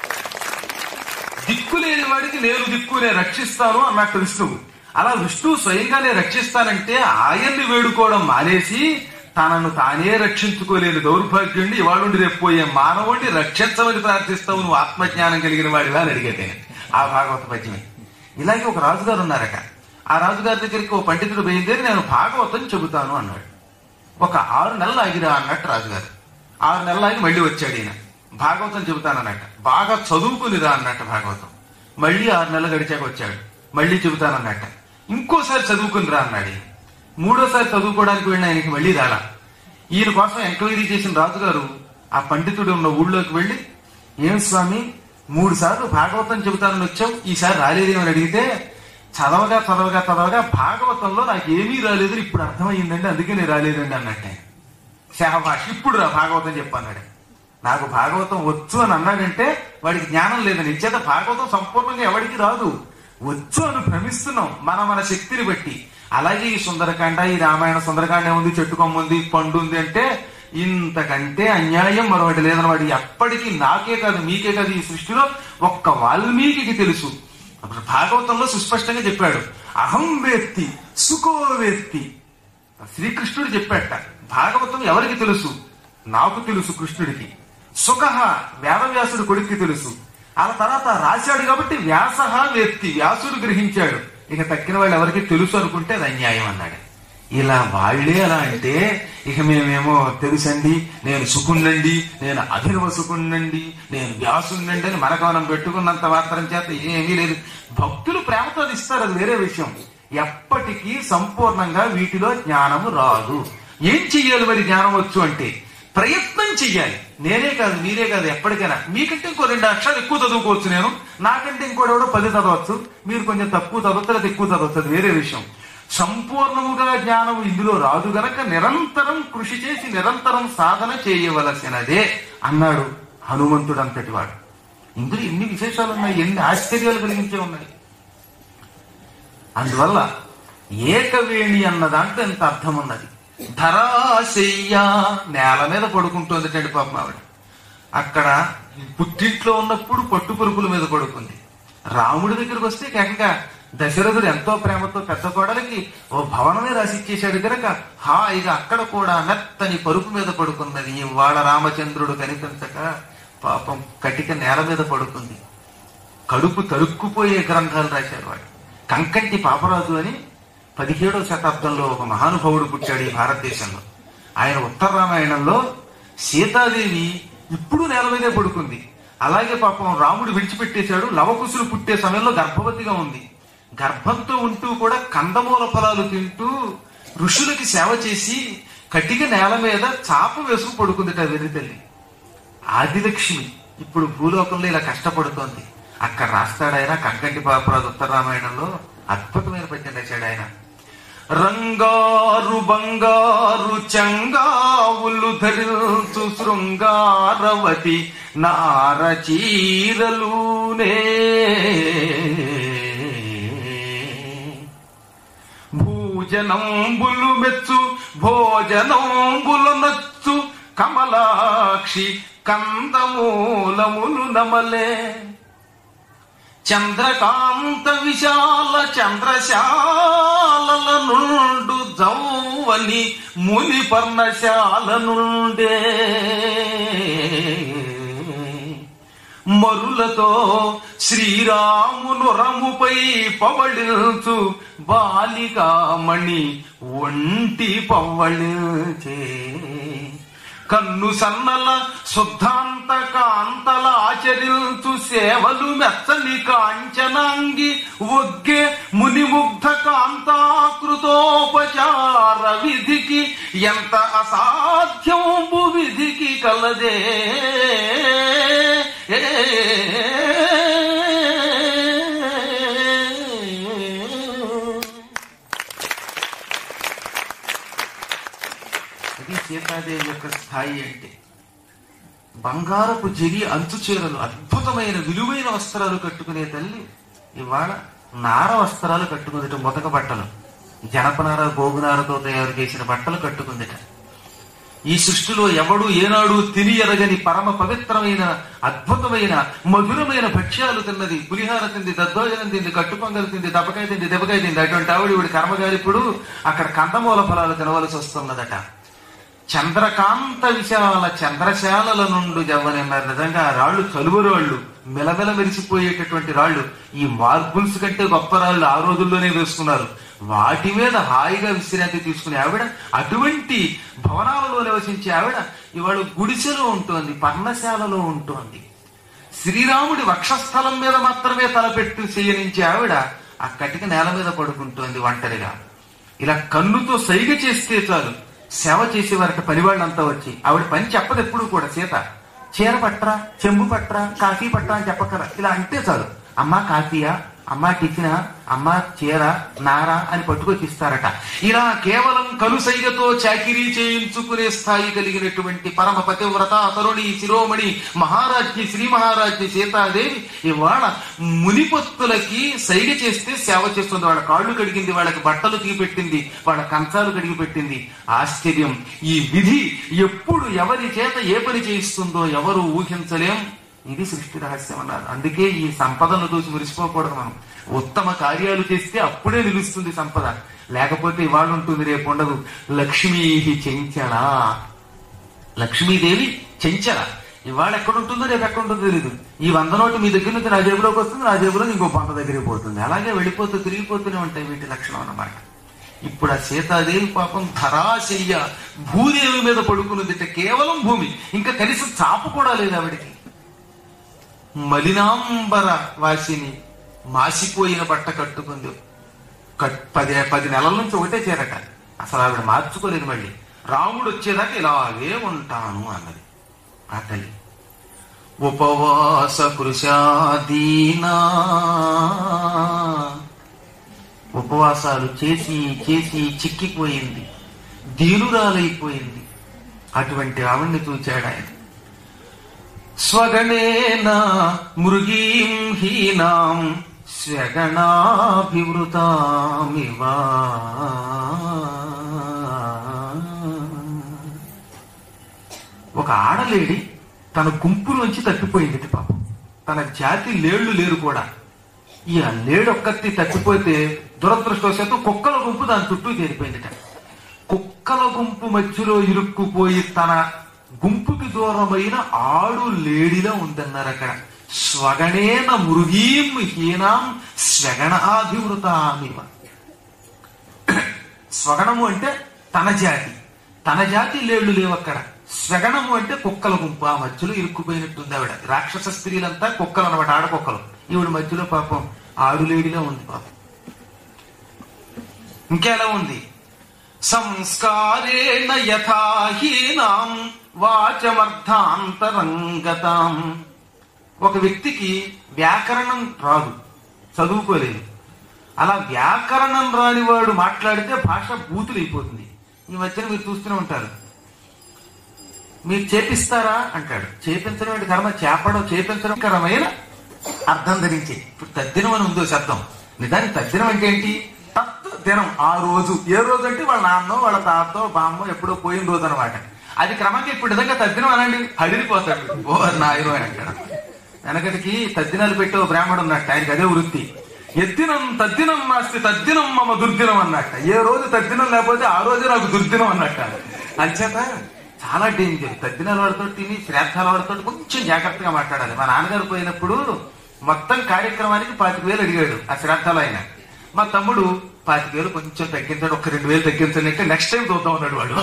Speaker 1: దిక్కు లేని వాడికి నేను దిక్కు నేను రక్షిస్తాను అన్నట్టు విష్ణువు అలా విష్ణువు స్వయంగానే రక్షిస్తానంటే ఆయన్ని వేడుకోవడం మానేసి తనను తానే రక్షించుకోలేని దౌర్భాగ్యుడిని ఇవాళుండి రేపు పోయే మానవుడిని రక్షించమని ప్రార్థిస్తావు నువ్వు ఆత్మజ్ఞానం కలిగిన వాడివా అని అడిగేటే ఆ భాగవత పద్యమే ఇలాగే ఒక రాజుగారు ఉన్నారట ఆ రాజుగారి దగ్గరికి ఓ పండితుడు బయలుదేరి నేను భాగవతం చెబుతాను అన్నాడు ఒక ఆరు నెలలు ఆగిరా అన్నట్టు రాజుగారు ఆరు నెలలు ఆగి మళ్ళీ వచ్చాడు ఈయన భాగవతం చెబుతానన్నట్ట బాగా చదువుకునిరా అన్నట్ట భాగవతం మళ్ళీ ఆరు నెలలు గడిచాక వచ్చాడు మళ్ళీ చెబుతానన్నట్ట ఇంకోసారి చదువుకునిరా అన్నాడు ఈయన మూడోసారి చదువుకోవడానికి వెళ్ళిన ఆయనకి మళ్ళీ రాలా ఈయన కోసం ఎంక్వైరీ చేసిన రాజుగారు ఆ పండితుడు ఉన్న ఊళ్ళోకి వెళ్ళి ఏం స్వామి మూడు సార్లు భాగవతం చెబుతానని వచ్చావు ఈసారి రాలేదేమని అడిగితే చదవగా చదవగా చదవగా భాగవతంలో నాకు ఏమీ రాలేదు ఇప్పుడు అర్థమైందండి అందుకే నేను రాలేదండి అన్నట్టే శాహబాష్ ఇప్పుడు రా భాగవతం చెప్పన్నాడు నాకు భాగవతం వచ్చు అని అన్నాడంటే వాడికి జ్ఞానం లేదని ఇచ్చేత భాగవతం సంపూర్ణంగా ఎవడికి రాదు వచ్చు అని భ్రమిస్తున్నాం మన మన శక్తిని బట్టి అలాగే ఈ సుందరకాండ ఈ రామాయణ సుందరకాండ ఉంది చెట్టు కొమ్మ ఉంది పండు ఉంది అంటే ఇంతకంటే అన్యాయం మరొకటి లేదని వాడు ఎప్పటికీ నాకే కాదు మీకే కాదు ఈ సృష్టిలో ఒక్క వాల్మీకి తెలుసు అప్పుడు భాగవతంలో సుస్పష్టంగా చెప్పాడు అహం వేత్తి సుఖో వేత్తి శ్రీకృష్ణుడు చెప్పాట భాగవతం ఎవరికి తెలుసు నాకు తెలుసు కృష్ణుడికి సుఖ వేదవ్యాసుడు కొడుక్కి తెలుసు ఆ తర్వాత రాశాడు కాబట్టి వ్యాస వేత్తి వ్యాసుడు గ్రహించాడు ఇక తక్కిన వాళ్ళు ఎవరికి తెలుసు అనుకుంటే అది అన్యాయం అన్నాడు ఇలా వాళ్ళే అలా అంటే ఇక మేమేమో తెలుసండి నేను సుకుండండి నేను అభినవ సుకుండండి నేను వ్యాసుండండి అని మనకవనం పెట్టుకున్నంత మాత్రం చేత ఏమీ లేదు భక్తులు ప్రేమతో అది ఇస్తారు అది వేరే విషయం ఎప్పటికీ సంపూర్ణంగా వీటిలో జ్ఞానము రాదు ఏం చెయ్యాలి మరి జ్ఞానం వచ్చు అంటే ప్రయత్నం చెయ్యాలి నేనే కాదు మీరే కాదు ఎప్పటికైనా మీకంటే ఇంకో రెండు అక్షరాలు ఎక్కువ చదువుకోవచ్చు నేను నాకంటే ఇంకోడెవడో పది చదవచ్చు మీరు కొంచెం తక్కువ చదవచ్చు లేదా ఎక్కువ చదవచ్చు అది వేరే విషయం సంపూర్ణముగా జ్ఞానం ఇందులో రాదు గనక నిరంతరం కృషి చేసి నిరంతరం సాధన చేయవలసినదే అన్నాడు హనుమంతుడు అంతటి వాడు ఇందులో ఎన్ని విశేషాలు ఉన్నాయి ఎన్ని ఆశ్చర్యాలు కలిగించే ఉన్నాయి అందువల్ల ఏకవేణి అన్న దాంట్లో ఎంత అర్థం ఉన్నది ధరాశయ్య నేల మీద పడుకుంటుంది చండి పాపం ఆవిడ అక్కడ పుట్టింట్లో ఉన్నప్పుడు పట్టు పురుగుల మీద పడుకుంది రాముడి దగ్గరికి వస్తే కేకంగా దశరథుడు ఎంతో ప్రేమతో పెద్ద కోడలికి ఓ భవనమే రాసిచ్చేశాడు కనుక హాయిగా అక్కడ కూడా మెత్తని పరుపు మీద పడుకున్నది ఇవాళ రామచంద్రుడు కనిపించక పాపం కటిక నేల మీద పడుకుంది కడుపు తరుక్కుపోయే గ్రంథాలు రాశారు వాడు కంకంటి పాపరాజు అని పదిహేడవ శతాబ్దంలో ఒక మహానుభావుడు పుట్టాడు ఈ భారతదేశంలో ఆయన ఉత్తర రామాయణంలో సీతాదేవి ఇప్పుడు నేల మీదే పడుకుంది అలాగే పాపం రాముడు విడిచిపెట్టేశాడు లవకుశులు పుట్టే సమయంలో గర్భవతిగా ఉంది గర్భంతో ఉంటూ కూడా కందమూల ఫలాలు తింటూ ఋషులకి సేవ చేసి కటిక నేల మీద చాప వేసుకు పడుకుందిట వెర్రి తల్లి ఆదిలక్ష్మి ఇప్పుడు భూలోకంలో ఇలా కష్టపడుతోంది అక్కడ రాస్తాడు ఆయన కంకంటి పాపరాజు ఉత్తర రామాయణంలో అద్భుతమైన పద్యం రాశాడు ఆయన రంగారు బంగారు చంగావులు ధరించు శృంగారవతి నార చీరలునే భూజనంబులు మెచ్చు భోజనంబులు నచ్చు కమలాక్షి కందమూలములు నమలే చంద్రకాంత విశాల చంద్రశాలల నుండు జౌవని ముని పర్ణశాల నుండే మరులతో శ్రీరామును రముపై పవళించు బాలికామణి ఒంటి పవ్వళించే కన్ను సన్నల శుద్ధాంత కాంతల ఆచరించు సేవలు మెచ్చని కాంచనాంగి ఒగ్గే మునిముగ్ధ కాంతాకృతోపచార విధికి ఎంత అసాధ్యంబు విధికి కలదే అది సీతాదేవి యొక్క స్థాయి అంటే బంగారపు జరి అంచు చీరలు అద్భుతమైన విలువైన వస్త్రాలు కట్టుకునే తల్లి ఇవాళ నార వస్త్రాలు కట్టుకుందిట మొదక బట్టలు జనపనార గోగునారతో తయారు చేసిన బట్టలు కట్టుకుందిట ఈ సృష్టిలో ఎవడు ఏనాడు తిని ఎరగని పరమ పవిత్రమైన అద్భుతమైన మధురమైన భక్ష్యాలు తిన్నది పులిహార తింది దద్దోజనం తింది కట్టుపొంగలు తింది దెబ్బకాయ తింది దెబ్బకాయ తింది అటువంటి ఆవిడ ఇవిడి కర్మగారిప్పుడు అక్కడ కందమూల ఫలాలు తినవలసి వస్తున్నదట చంద్రకాంత విశాల చంద్రశాలల నుండి జవ్వనన్నారు నిజంగా ఆ రాళ్ళు చలువ రాళ్ళు మెలమెల మెరిసిపోయేటటువంటి రాళ్ళు ఈ మార్బుల్స్ కంటే గొప్ప రాళ్ళు ఆ రోజుల్లోనే వేసుకున్నారు వాటి మీద హాయిగా విశ్రాంతి తీసుకునే ఆవిడ అటువంటి భవనాలలో నివసించే ఆవిడ ఇవాళ గుడిసెలో ఉంటుంది పర్ణశాలలో ఉంటుంది శ్రీరాముడి వక్షస్థలం మీద మాత్రమే తలపెట్టి చేయనించే ఆవిడ ఆ కటిక నేల మీద పడుకుంటోంది ఒంటరిగా ఇలా కన్నుతో సైగ చేస్తే చాలు సేవ చేసేవారట పనివాళ్ళంతా వచ్చి ఆవిడ పని చెప్పదు ఎప్పుడు కూడా సీత చీర పట్రా చెంబు పట్రా కాఫీ పట్రా అని చెప్పకరా ఇలా అంటే చాలు అమ్మా కాఫీయా అమ్మా టిఫినా అమ్మా చీర నారా అని పట్టుకొచ్చి ఇస్తారట ఇలా కేవలం కనుసైగతో చాకిరీ చేయించుకునే స్థాయి కలిగినటువంటి పరమ పతివ్రత తరుణి శిరోమణి మహారాజ్ఞి శ్రీ మహారాజ్ఞి సీతాదేవి ఇవాళ మునిపత్తులకి సైగ చేస్తే సేవ చేస్తుంది వాళ్ళ కాళ్ళు కడిగింది వాళ్ళకి బట్టలు తీగి పెట్టింది వాళ్ళ కంచాలు కడిగి పెట్టింది ఆశ్చర్యం ఈ విధి ఎప్పుడు ఎవరి చేత ఏ పని చేయిస్తుందో ఎవరు ఊహించలేం ఇది సృష్టి రహస్యం అన్నారు అందుకే ఈ సంపదను చూసి మురిసిపోకూడదు మనం ఉత్తమ కార్యాలు చేస్తే అప్పుడే నిలుస్తుంది సంపద లేకపోతే ఇవాళ ఉంటుంది రేపు ఉండదు లక్ష్మీ చెంచల లక్ష్మీదేవి చెంచల ఇవాళ ఎక్కడ ఉంటుందో రేపు ఎక్కడ ఉంటుందో తెలియదు ఈ వంద నోటు మీ దగ్గర నుంచి నా జేబులోకి వస్తుంది నా జేబులో ఇంకో పంట దగ్గరికి పోతుంది అలాగే వెళ్ళిపోతూ తిరిగిపోతూనే ఉంటాయి వీటి లక్షణం అన్నమాట ఇప్పుడు ఆ సీతాదేవి పాపం ధరాశయ్య భూదేవి మీద పడుకున్నదిట కేవలం భూమి ఇంకా కనీసం చాపు కూడా లేదు ఆవిడికి మలినాంబర వాసిని మాసిపోయిన బట్ట కట్టుకుంది కట్- పది పది నెలల నుంచి ఒకటే చేరట అసలు ఆవిడ మార్చుకోలేదు మళ్ళీ రాముడు వచ్చేదాకా ఇలాగే ఉంటాను అన్నది ఆ తల్లి ఉపవాస కృషాదీనా ఉపవాసాలు చేసి చేసి చిక్కిపోయింది దీనురాలైపోయింది అటువంటి ఆవిడ్ని చూచాడు ఆయన స్వగణేన మృగీం హీనాం స్వగణాభివృతామివా ఒక ఆడలేడి తన గుంపులోంచి తప్పిపోయింది పాపం తన జాతి లేళ్లు లేరు కూడా ఈ ఆ లేడు ఒక్కటి తప్పిపోతే దురదృష్టవశాత్తు కుక్కల గుంపు దాని చుట్టూ చేరిపోయిందిట కుక్కల గుంపు మధ్యలో ఇరుక్కుపోయి తన గుంపుకి దూరమైన ఆడు లేడిలో ఉందన్నారు అక్కడ స్వగణేన మృగీం హీనాం స్వగణాధివృతామివ స్వగణము అంటే తన జాతి తన జాతి లేళ్లు లేవు అక్కడ స్వగణము అంటే కుక్కల గుంపు ఆ మధ్యలో ఇరుక్కుపోయినట్టుంది ఆవిడ రాక్షస స్త్రీలంతా కుక్కలు అనమాట ఆడకుక్కలు ఈవిడ మధ్యలో పాపం ఆడులేడిలో ఉంది పాపం ఇంకెలా ఉంది సంస్కారేణ యథాహీనాం వాచమర్థాంతరంగతాం ఒక వ్యక్తికి వ్యాకరణం రాదు చదువుకోలేదు అలా వ్యాకరణం రాని వాడు మాట్లాడితే భాష బూతులైపోతుంది ఈ మధ్యన మీరు చూస్తూనే ఉంటారు మీరు చేపిస్తారా అంటాడు చేపించడం అంటే కర్మ చేపడం చేపించడం కరమైన అర్థం ధరించి ఇప్పుడు తద్దినం అని ఉందో శబ్దం నిజానికి తద్దినం అంటే ఏంటి తత్ దినం ఆ రోజు ఏ రోజు అంటే వాళ్ళ నాన్నో వాళ్ళ తాతో బామ్మో ఎప్పుడో పోయిన రోజు అనమాట అది క్రమంగా ఇప్పుడు నిజంగా తద్దినం అనండి హడిరిపోతాడు ఓ నాయన అని అంటాడు వెనకటికి తద్దినాలు పెట్టే ఓ బ్రాహ్మడు ఉన్నట్టు ఆయనకి అదే వృత్తి ఎద్దినం తద్దినం నాస్తి తద్దినం మమ దుర్దినం అన్నట్ట ఏ రోజు తద్దినం లేకపోతే ఆ రోజే నాకు దుర్దినం అన్నట్ట అంచేత చాలా డేంజర్ తద్దినాల వాడితో తిని శ్రాద్ధాల వాడితో కొంచెం జాగ్రత్తగా మాట్లాడాలి మా నాన్నగారు పోయినప్పుడు మొత్తం కార్యక్రమానికి పాతిక వేలు అడిగాడు ఆ శ్రాద్ధాలు ఆయన మా తమ్ముడు పాతిక వేలు కొంచెం తగ్గించండి ఒక రెండు వేలు తగ్గించండి అంటే నెక్స్ట్ టైం చూద్దాం అన్నాడు వాడు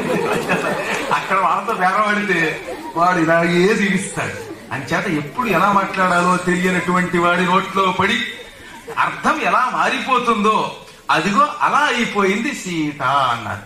Speaker 1: అక్కడ వాళ్ళతో బేరవాడితే వాడు ఇలాగే దిగిస్తాడు అంచేత ఎప్పుడు ఎలా మాట్లాడాలో తెలియనటువంటి వాడి నోట్లో పడి అర్థం ఎలా మారిపోతుందో అదిగో అలా అయిపోయింది సీత అన్నారు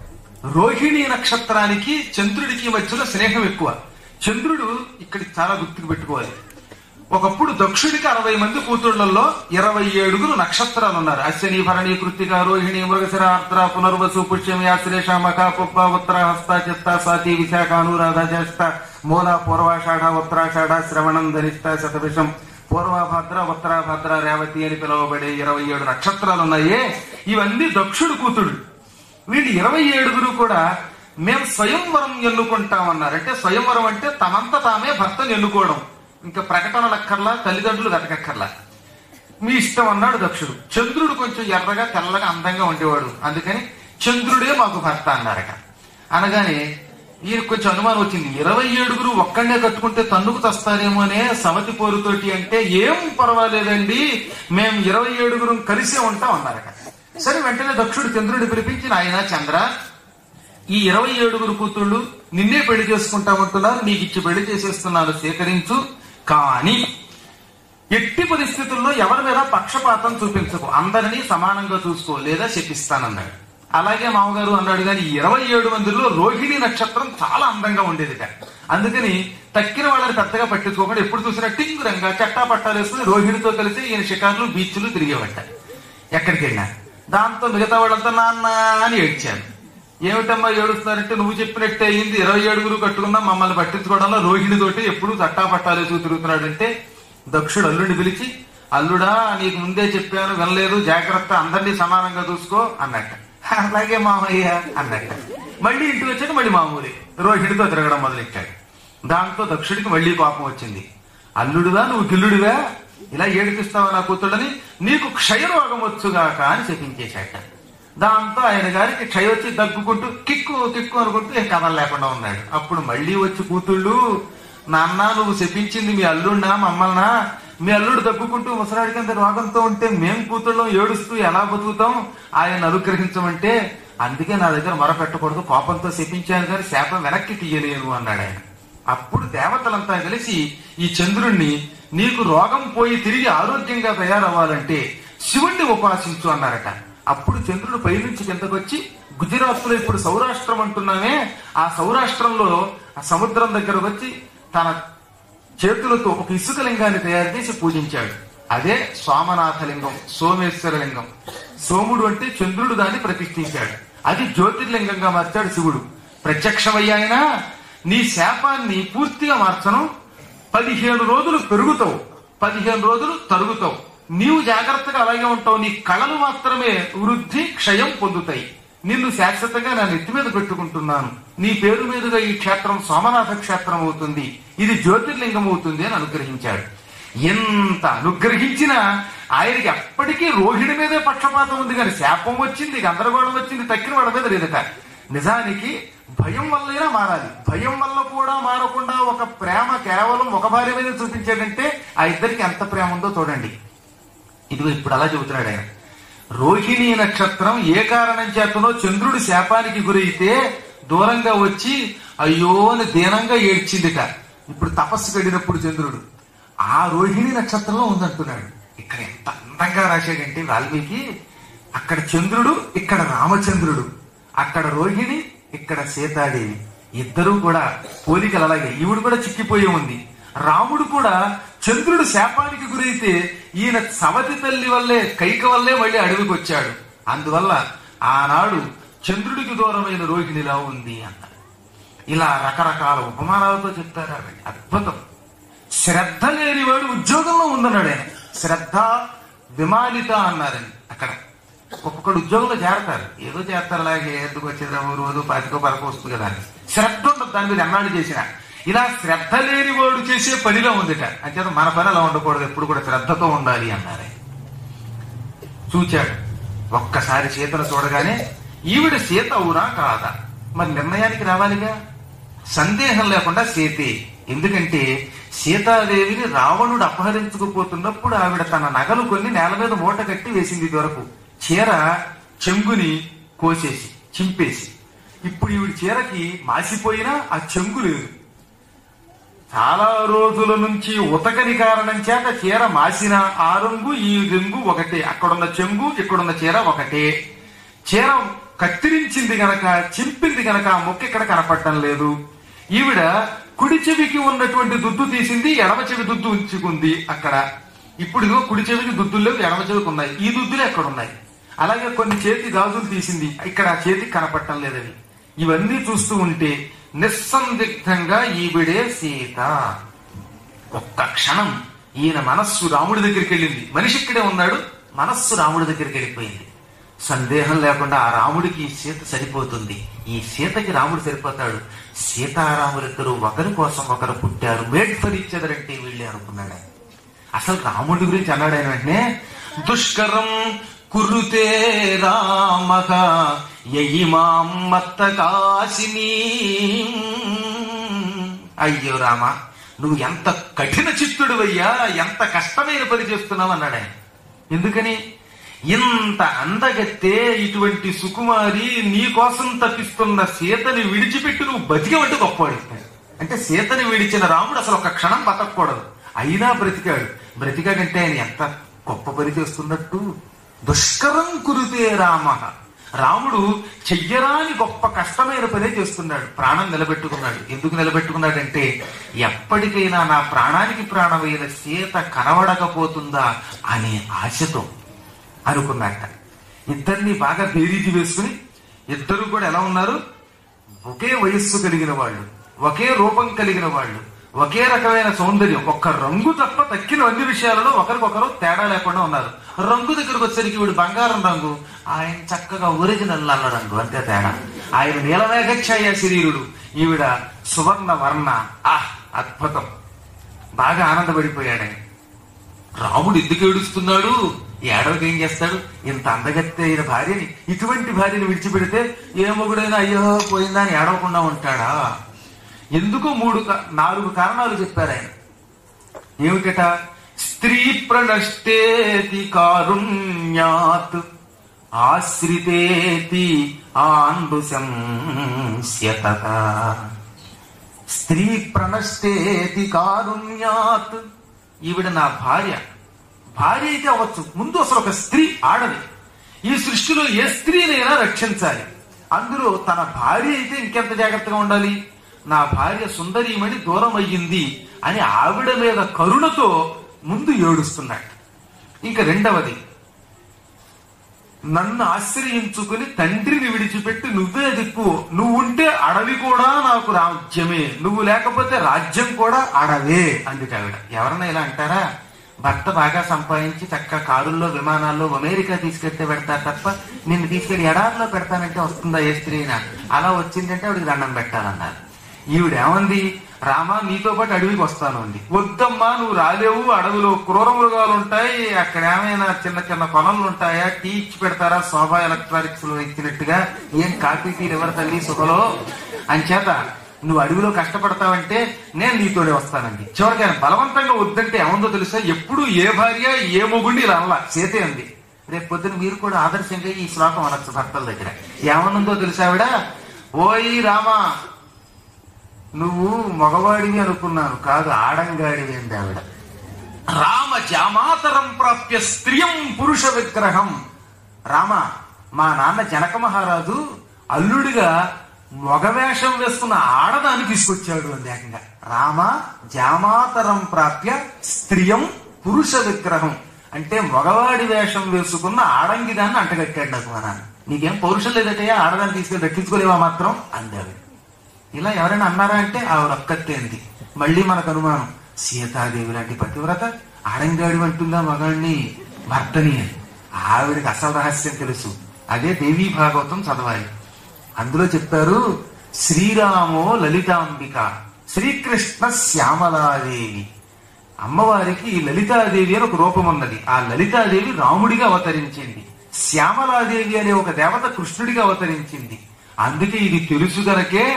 Speaker 1: రోహిణి నక్షత్రానికి చంద్రుడికి మధ్యలో స్నేహం ఎక్కువ చంద్రుడు ఇక్కడ చాలా గుర్తుకు పెట్టుకోవాలి ఒకప్పుడు దక్షుడికి అరవై మంది కూతుళ్లలో ఇరవై ఏడుగురు నక్షత్రాలు ఉన్నారు అశ్విని భరణి కృతిక రోహిణి మృగశిర ఆర్ద్ర పునర్వసు పుష్యం యాశ్రేష మఖ పుబ్బ ఉత్తర హస్త చిత్త సాతి విశాఖ అనురాధ జ్యేష్ఠ మూల పూర్వాషాఢ ఉత్తరాషాఢ శ్రవణం ధనిష్ట శతభిషం పూర్వభద్ర ఉత్తరాభద్ర రేవతి అని పిలువబడే ఇరవై ఏడు నక్షత్రాలు ఉన్నాయే ఇవన్నీ దక్షుడు కూతుడు వీళ్ళు ఇరవై ఏడుగురు కూడా మేము స్వయంవరం ఎన్నుకుంటామన్నారు అంటే స్వయంవరం అంటే తమంత తామే భర్తను ఎన్నుకోవడం ఇంకా ప్రకటనలక్కర్లా తల్లిదండ్రులు వెతకక్కర్లా మీ ఇష్టం అన్నాడు దక్షుడు చంద్రుడు కొంచెం ఎర్రగా తెల్లగా అందంగా ఉండేవాడు అందుకని చంద్రుడే మాకు భర్త అన్నారట అనగానే ఈయన కొంచెం అనుమానం వచ్చింది ఇరవై ఏడుగురు ఒక్కడే కట్టుకుంటే తన్నుకు తస్తారేమో అనే సవతి పోరుతోటి అంటే ఏం పర్వాలేదండి మేము ఇరవై ఏడుగురు కలిసే ఉంటాం అన్నారట సరే వెంటనే దక్షుడు చంద్రుడిని పిలిపించి ఆయన చంద్ర ఈ ఇరవై ఏడుగురు కూతుళ్ళు నిన్నే పెళ్లి చేసుకుంటామంటున్నారు నీకు ఇచ్చి పెళ్లి చేసేస్తున్నాను స్వీకరించు కానీ ఎట్టి పరిస్థితుల్లో ఎవరి మీద పక్షపాతం చూపించకు అందరినీ సమానంగా చూసుకో లేదా శపిస్తానన్నాడు అలాగే మామగారు అన్నాడు కానీ ఇరవై ఏడు మందిలో రోహిణి నక్షత్రం చాలా అందంగా ఉండేదిట అందుకని తక్కిన వాళ్ళని పెద్దగా పట్టించుకోకుండా ఎప్పుడు చూసినా టింగురంగా చట్టా పట్టాలు వేసుకుని రోహిణితో కలిసి ఈయన షికార్లు బీచ్లు తిరిగేవట ఎక్కడికి వెళ్ళినా దాంతో మిగతా వాళ్ళంతా నాన్న అని ఏడ్చాను ఏమిటమ్మా ఏడుస్తున్నారంటే నువ్వు చెప్పినట్టే అయింది ఇరవై ఏడుగురు కట్టుకున్నా మమ్మల్ని పట్టించుకోవడంలో రోహిణితోటి ఎప్పుడు చట్టా పట్టాలేసు తిరుగుతున్నాడంటే దక్షుడు అల్లుడిని పిలిచి అల్లుడా నీకు ముందే చెప్పాను వినలేదు జాగ్రత్త అందరినీ సమానంగా చూసుకో అన్నట్ట అలాగే మామయ్య అన్నట్ట మళ్ళీ ఇంటికి వచ్చాక మళ్ళీ మామూలు రోహిణితో తిరగడం మొదలెట్టాడు దాంతో దక్షుడికి మళ్ళీ కోపం వచ్చింది అల్లుడుగా నువ్వు గిల్లుడివా ఇలా ఏడిపిస్తావా నా కూతుళ్ళని నీకు క్షయరోగం వచ్చుగాక అని చెప్పించేశాట దాంతో ఆయన గారికి క్షయ వచ్చి దగ్గుకుంటూ కిక్కు కిక్కు అనుకుంటూ ఏం కథలు లేకుండా ఉన్నాడు అప్పుడు మళ్ళీ వచ్చి కూతుళ్ళు నాన్న నువ్వు చెప్పించింది మీ అల్లుడినా మమ్మల్నా మీ అల్లుడు దగ్గుకుంటూ ముసలాడి కింద రోగంతో ఉంటే మేం కూతుళ్ళం ఏడుస్తూ ఎలా బతుకుతాం ఆయన అనుగ్రహించమంటే అందుకే నా దగ్గర మొరపెట్టకూడదు కోపంతో శపించాను కానీ శాపం వెనక్కి తీయలేను అన్నాడు ఆయన అప్పుడు దేవతలంతా కలిసి ఈ చంద్రుణ్ణి నీకు రోగం పోయి తిరిగి ఆరోగ్యంగా తయారవ్వాలంటే శివుణ్ణి ఉపాసించు అన్నారట అప్పుడు చంద్రుడు పైనుంచి కిందకొచ్చి గుజరాత్ లో ఇప్పుడు సౌరాష్ట్రం అంటున్నామే ఆ సౌరాష్ట్రంలో ఆ సముద్రం దగ్గర వచ్చి తన చేతులతో ఒక ఇసుక లింగాన్ని తయారు చేసి పూజించాడు అదే సోమనాథ లింగం సోమేశ్వర లింగం సోముడు అంటే చంద్రుడు దాన్ని ప్రతిష్ఠించాడు అది జ్యోతిర్లింగంగా మార్చాడు శివుడు ప్రత్యక్షమయ్యాయన నీ శాపాన్ని పూర్తిగా మార్చను పదిహేను రోజులు పెరుగుతావు పదిహేను రోజులు తరుగుతావు నీవు జాగ్రత్తగా అలాగే ఉంటావు నీ కళలు మాత్రమే వృద్ధి క్షయం పొందుతాయి నిన్ను శాశ్వతంగా నా నెత్తి మీద పెట్టుకుంటున్నాను నీ పేరు మీదుగా ఈ క్షేత్రం సోమనాథ క్షేత్రం అవుతుంది ఇది జ్యోతిర్లింగం అవుతుంది అని అనుగ్రహించాడు ఎంత అనుగ్రహించినా ఆయనకి ఎప్పటికీ రోహిణి మీదే పక్షపాతం ఉంది కానీ శాపం వచ్చింది గందరగోళం వచ్చింది తక్కిన వాళ్ళ మీద లేదట నిజానికి భయం వల్లైనా మారాలి భయం వల్ల కూడా మారకుండా ఒక ప్రేమ కేవలం ఒక భార్య మీద చూపించాడంటే ఆ ఇద్దరికి ఎంత ప్రేమ ఉందో చూడండి ఇదిగో ఇప్పుడు అలా చెబుతున్నాడు ఆయన రోహిణి నక్షత్రం ఏ కారణం చేతనో చంద్రుడి శాపానికి గురైతే దూరంగా వచ్చి అయ్యో అని దీనంగా ఏడ్చిందిట ఇప్పుడు తపస్సు కడినప్పుడు చంద్రుడు ఆ రోహిణి నక్షత్రంలో ఉందంటున్నాడు ఇక్కడ ఎంత అందంగా రాశాడంటే వాల్మీకి అక్కడ చంద్రుడు ఇక్కడ రామచంద్రుడు అక్కడ రోహిణి ఇక్కడ సీతాదేవి ఇద్దరూ కూడా పోలికలు అలాగే ఈవిడ కూడా చిక్కిపోయి ఉంది రాముడు కూడా చంద్రుడు శాపానికి గురైతే ఈయన సవతి తల్లి వల్లే కైక వల్లే మళ్ళీ అడవికి వచ్చాడు అందువల్ల ఆనాడు చంద్రుడికి దూరమైన రోహిణిలా ఉంది అన్నారు ఇలా రకరకాల ఉపమానాలతో చెప్తారు ఆవిడ. అద్భుతం శ్రద్ధ లేనివాడు ఉద్యోగంలో ఉందన్నాడు ఆయన శ్రద్ధ విమానిత అన్నారని అక్కడ ఒక్కొక్కడు ఉద్యోగంలో చేరతారు ఏదో చేస్తారు అలాగే ఎందుకు వచ్చేది రోజు పాతికో పరకు వస్తుంది కదా అని శ్రద్ధ ఉండదు దాని మీద ఎన్నాళ్ళు చేసిన ఇలా శ్రద్ధ లేని వాడు చేసే పనిలో ఉందిట అంచేత మన పని అలా ఉండకూడదు ఎప్పుడు కూడా శ్రద్ధతో ఉండాలి అన్నారు ఆయన. చూచాడు ఒక్కసారి సీతను చూడగానే ఈవిడ సీత అవునా కాదా మరి నిర్ణయానికి రావాలిగా సందేహం లేకుండా సీతే ఎందుకంటే సీతాదేవిని రావణుడు అపహరించుకుపోతున్నప్పుడు ఆవిడ తన నగలు కొన్ని నేల మీద మూట కట్టి వేసింది ఇది వరకు చీర చెంగుని కోసేసి చింపేసి ఇప్పుడు ఈవిడ చీరకి మాసిపోయినా ఆ చెంగు లేదు చాలా రోజుల నుంచి ఉతకని కారణం చేత చీర మాసిన ఆ రంగు ఈ రంగు ఒకటే అక్కడున్న చెంగు ఇక్కడున్న చీర ఒకటే చీర కత్తిరించింది గనక చింపింది గనక ఆ ముక్క ఇక్కడ కనపడటం లేదు ఈవిడ కుడి చెవికి ఉన్నటువంటి దుద్దు తీసింది ఎడమ చెవి దుద్దు ఉంచుకుంది అక్కడ ఇప్పుడు ఇదిగో కుడి చెవికి దుద్దులు లేవు ఎడమ చెవికి ఉన్నాయి ఈ దుద్దులు ఎక్కడ ఉన్నాయి అలాగే కొన్ని చేతి గాజులు తీసింది ఇక్కడ ఆ చేతికి కనపడటం లేదని ఇవన్నీ చూస్తూ ఉంటే నిస్సందిగ్ధంగా ఈవిడే సీత ఒక్క క్షణం ఈయన మనస్సు రాముడి దగ్గరికి వెళ్ళింది మనిషి ఇక్కడే ఉన్నాడు మనస్సు రాముడి దగ్గరికి వెళ్ళిపోయింది సందేహం లేకుండా ఆ రాముడికి ఈ సీత సరిపోతుంది ఈ సీతకి రాముడు సరిపోతాడు సీతారాములిద్దరూ ఒకరి కోసం ఒకరు పుట్టారు మేడ్ ఫర్ ఈచ్ అదర్ అంటే వీళ్ళే అనుకున్నాడు ఆయన. అసలు రాముడి గురించి అన్నాడు ఆయన వెంటనే దుష్కరం కురుతే రామక యయిమాం మత్త కాశిని అయ్యో రామ నువ్వు ఎంత కఠిన చిత్తుడువయ్యా ఎంత కష్టమైన పని చేస్తున్నావు అన్నాడు ఆయన ఎందుకని ఇంత అందగత్తే ఇటువంటి సుకుమారి నీ కోసం తప్పిస్తున్న సీతని విడిచిపెట్టి నువ్వు బతికమంటే గొప్పవాడు అంటే సీతని విడిచిన రాముడు అసలు ఒక క్షణం బతకూడదు అయినా బ్రతికాడు బ్రతికాడంటే ఆయన ఎంత గొప్ప పని చేస్తున్నట్టు దుష్కరం కురుతే రామ రాముడు చెయ్యరాని గొప్ప కష్టమైన పనే చేస్తున్నాడు ప్రాణం నిలబెట్టుకున్నాడు ఎందుకు నిలబెట్టుకున్నాడంటే ఎప్పటికైనా నా ప్రాణానికి ప్రాణమైన సీత కనబడకపోతుందా అనే ఆశతో అనుకున్నట్ట ఇద్దరిని బాగా బేరీజి వేసుకుని ఇద్దరు కూడా ఎలా ఉన్నారు ఒకే వయస్సు కలిగిన వాళ్ళు ఒకే రూపం కలిగిన వాళ్ళు ఒకే రకమైన సౌందర్యం ఒక్క రంగు తప్ప తక్కిన అన్ని విషయాలలో ఒకరికొకరు తేడా లేకుండా ఉన్నారు రంగు దగ్గరకు వచ్చేసరికి వీడు బంగారం రంగు ఆయన చక్కగా ఒరిజినల్ నల్ల రంగు అంతే తేడా ఆయన నీలమేఘఛాయ శరీరుడు ఈవిడ సువర్ణ వర్ణ ఆహ్ అద్భుతం బాగా ఆనందపడిపోయాడు ఆయన రాముడు ఎందుకు ఏడుస్తున్నాడు ఏడవకి ఏం చేస్తాడు ఇంత అందగత్తే అయిన భార్యని ఇటువంటి భార్యని విడిచిపెడితే ఏ మొగుడైనా అయ్యో పోయిందా అని ఏడవకుండా ఉంటాడా ఎందుకు మూడు కా- నాలుగు కారణాలు చెప్పారు ఆయన ఏమిటట స్త్రీ ప్రణష్టేతి కారుణ్యాత్ ఆశ్రితేతి ఆండుశంస్యత స్త్రీ ప్రణష్టేతి కారుణ్యాత్ ఈవిడ నా భార్య భార్య అయితే అవ్వచ్చు ముందు అసలు ఒక స్త్రీ ఆడది ఈ సృష్టిలో ఏ స్త్రీనైనా రక్షించాలి అందులో తన భార్య అయితే ఇంకెంత జాగ్రత్తగా ఉండాలి నా భార్య సుందరీమణి దూరం అయ్యింది అని ఆవిడ మీద కరుణతో ముందు ఏడుస్తున్నాడు ఇంకా రెండవది నన్ను ఆశ్రయించుకుని తండ్రిని విడిచిపెట్టి నువ్వే దిక్కు నువ్వు ఉంటే అడవి కూడా నాకు రాజ్యమే నువ్వు లేకపోతే రాజ్యం కూడా అడవే అందుకే ఆవిడ ఎవరన్నా ఇలా అంటారా భర్త బాగా సంపాదించి చక్క కారుల్లో విమానాల్లో అమెరికా తీసుకెళ్తే పెడతారు తప్ప నిన్ను తీసుకెళ్లి ఎడారిలో పెడతానంటే వస్తుందా ఏ స్త్రీనా అలా వచ్చిందంటే ఆవిడకి దండం పెట్టాలన్నారు ఈవిడ ఏమంది రామా నీతో పాటు అడవికి వస్తాను అంది వద్దమ్మా నువ్వు రాలేవు అడవిలో క్రూర మృగాలు ఉంటాయి అక్కడ ఏమైనా చిన్న చిన్న పొలంలు ఉంటాయా టీ ఇచ్చి పెడతారా శోభా ఎలక్ట్రానిక్స్ లో ఇచ్చినట్టుగా ఏం కాఫీ టీలు ఎవరు తల్లి సుఖలో అంచేత నువ్వు అడవిలో కష్టపడతావంటే నేను నీతోనే వస్తానండి చివరికి ఆయన బలవంతంగా వద్దంటే ఏముందో తెలుసా ఎప్పుడు ఏ భార్య ఏ మొగుండి ఇలా అనలా చేతే అంది రేపు పొద్దున మీరు కూడా ఆదర్శంగా ఈ శ్లోకం అనొచ్చు భర్తల దగ్గర ఏమన్నుందో తెలుసా ఆవిడ ఓయి రామా నువ్వు మగవాడివి అనుకున్నాను కాదు ఆడంగాడివి అంది ఆవిడ రామ జామాతరం ప్రాప్య స్త్రియం పురుష విగ్రహం రామ మా నాన్న జనక మహారాజు అల్లుడిగా మగవేషం వేసుకున్న ఆడదాన్ని తీసుకొచ్చాడు అంది ఏకంగా రామ జామాతరం ప్రాప్య స్త్రియం పురుష విగ్రహం అంటే మగవాడి వేషం వేసుకున్న ఆడంగి దాన్ని అంటగట్టాడు నాకు మా నాన్న నీకేం పౌరుషం లేదటయ్యా ఆడదాన్ని తీసుకెళ్ళి దక్కించుకోలేవా మాత్రం అంది ఆవిడ ఇలా ఎవరైనా అన్నారా అంటే ఆవిడ ఒక్కతే అంది మళ్ళీ మనకు అనుమానం సీతాదేవి లాంటి పతివ్రత ఆడంగాడి అంటుందా మగాడిని భర్తని అని ఆవిడకి అసలు రహస్యం తెలుసు అదే దేవీ భాగవతం చదవాలి అందులో చెప్పారు శ్రీరామో లలితాంబిక శ్రీకృష్ణ శ్యామలాదేవి అమ్మవారికి ఈ లలితాదేవి అని ఒక రూపం ఉన్నది ఆ లలితాదేవి రాముడిగా అవతరించింది శ్యామలాదేవి అనే ఒక దేవత కృష్ణుడిగా అవతరించింది అందుకే ఇది తెలుసు గనకే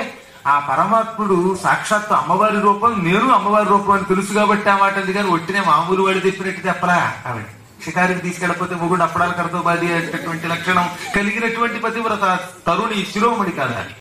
Speaker 1: ఆ పరమాత్ముడు సాక్షాత్తు అమ్మవారి రూపం నేను అమ్మవారి రూపం అని తెలుసు కాబట్టి ఆ మాట ఉంది కానీ ఒట్టినే మామూలు వాడు చెప్పినట్టు చెప్పరా ఆవిడ షికారికి తీసుకెళ్ళకపోతే మొగుడు అప్పడాలు కడతో బాధి అనేటటువంటి లక్షణం కలిగినటువంటి పతివ్రత తరుణి శిరోమణి కాదా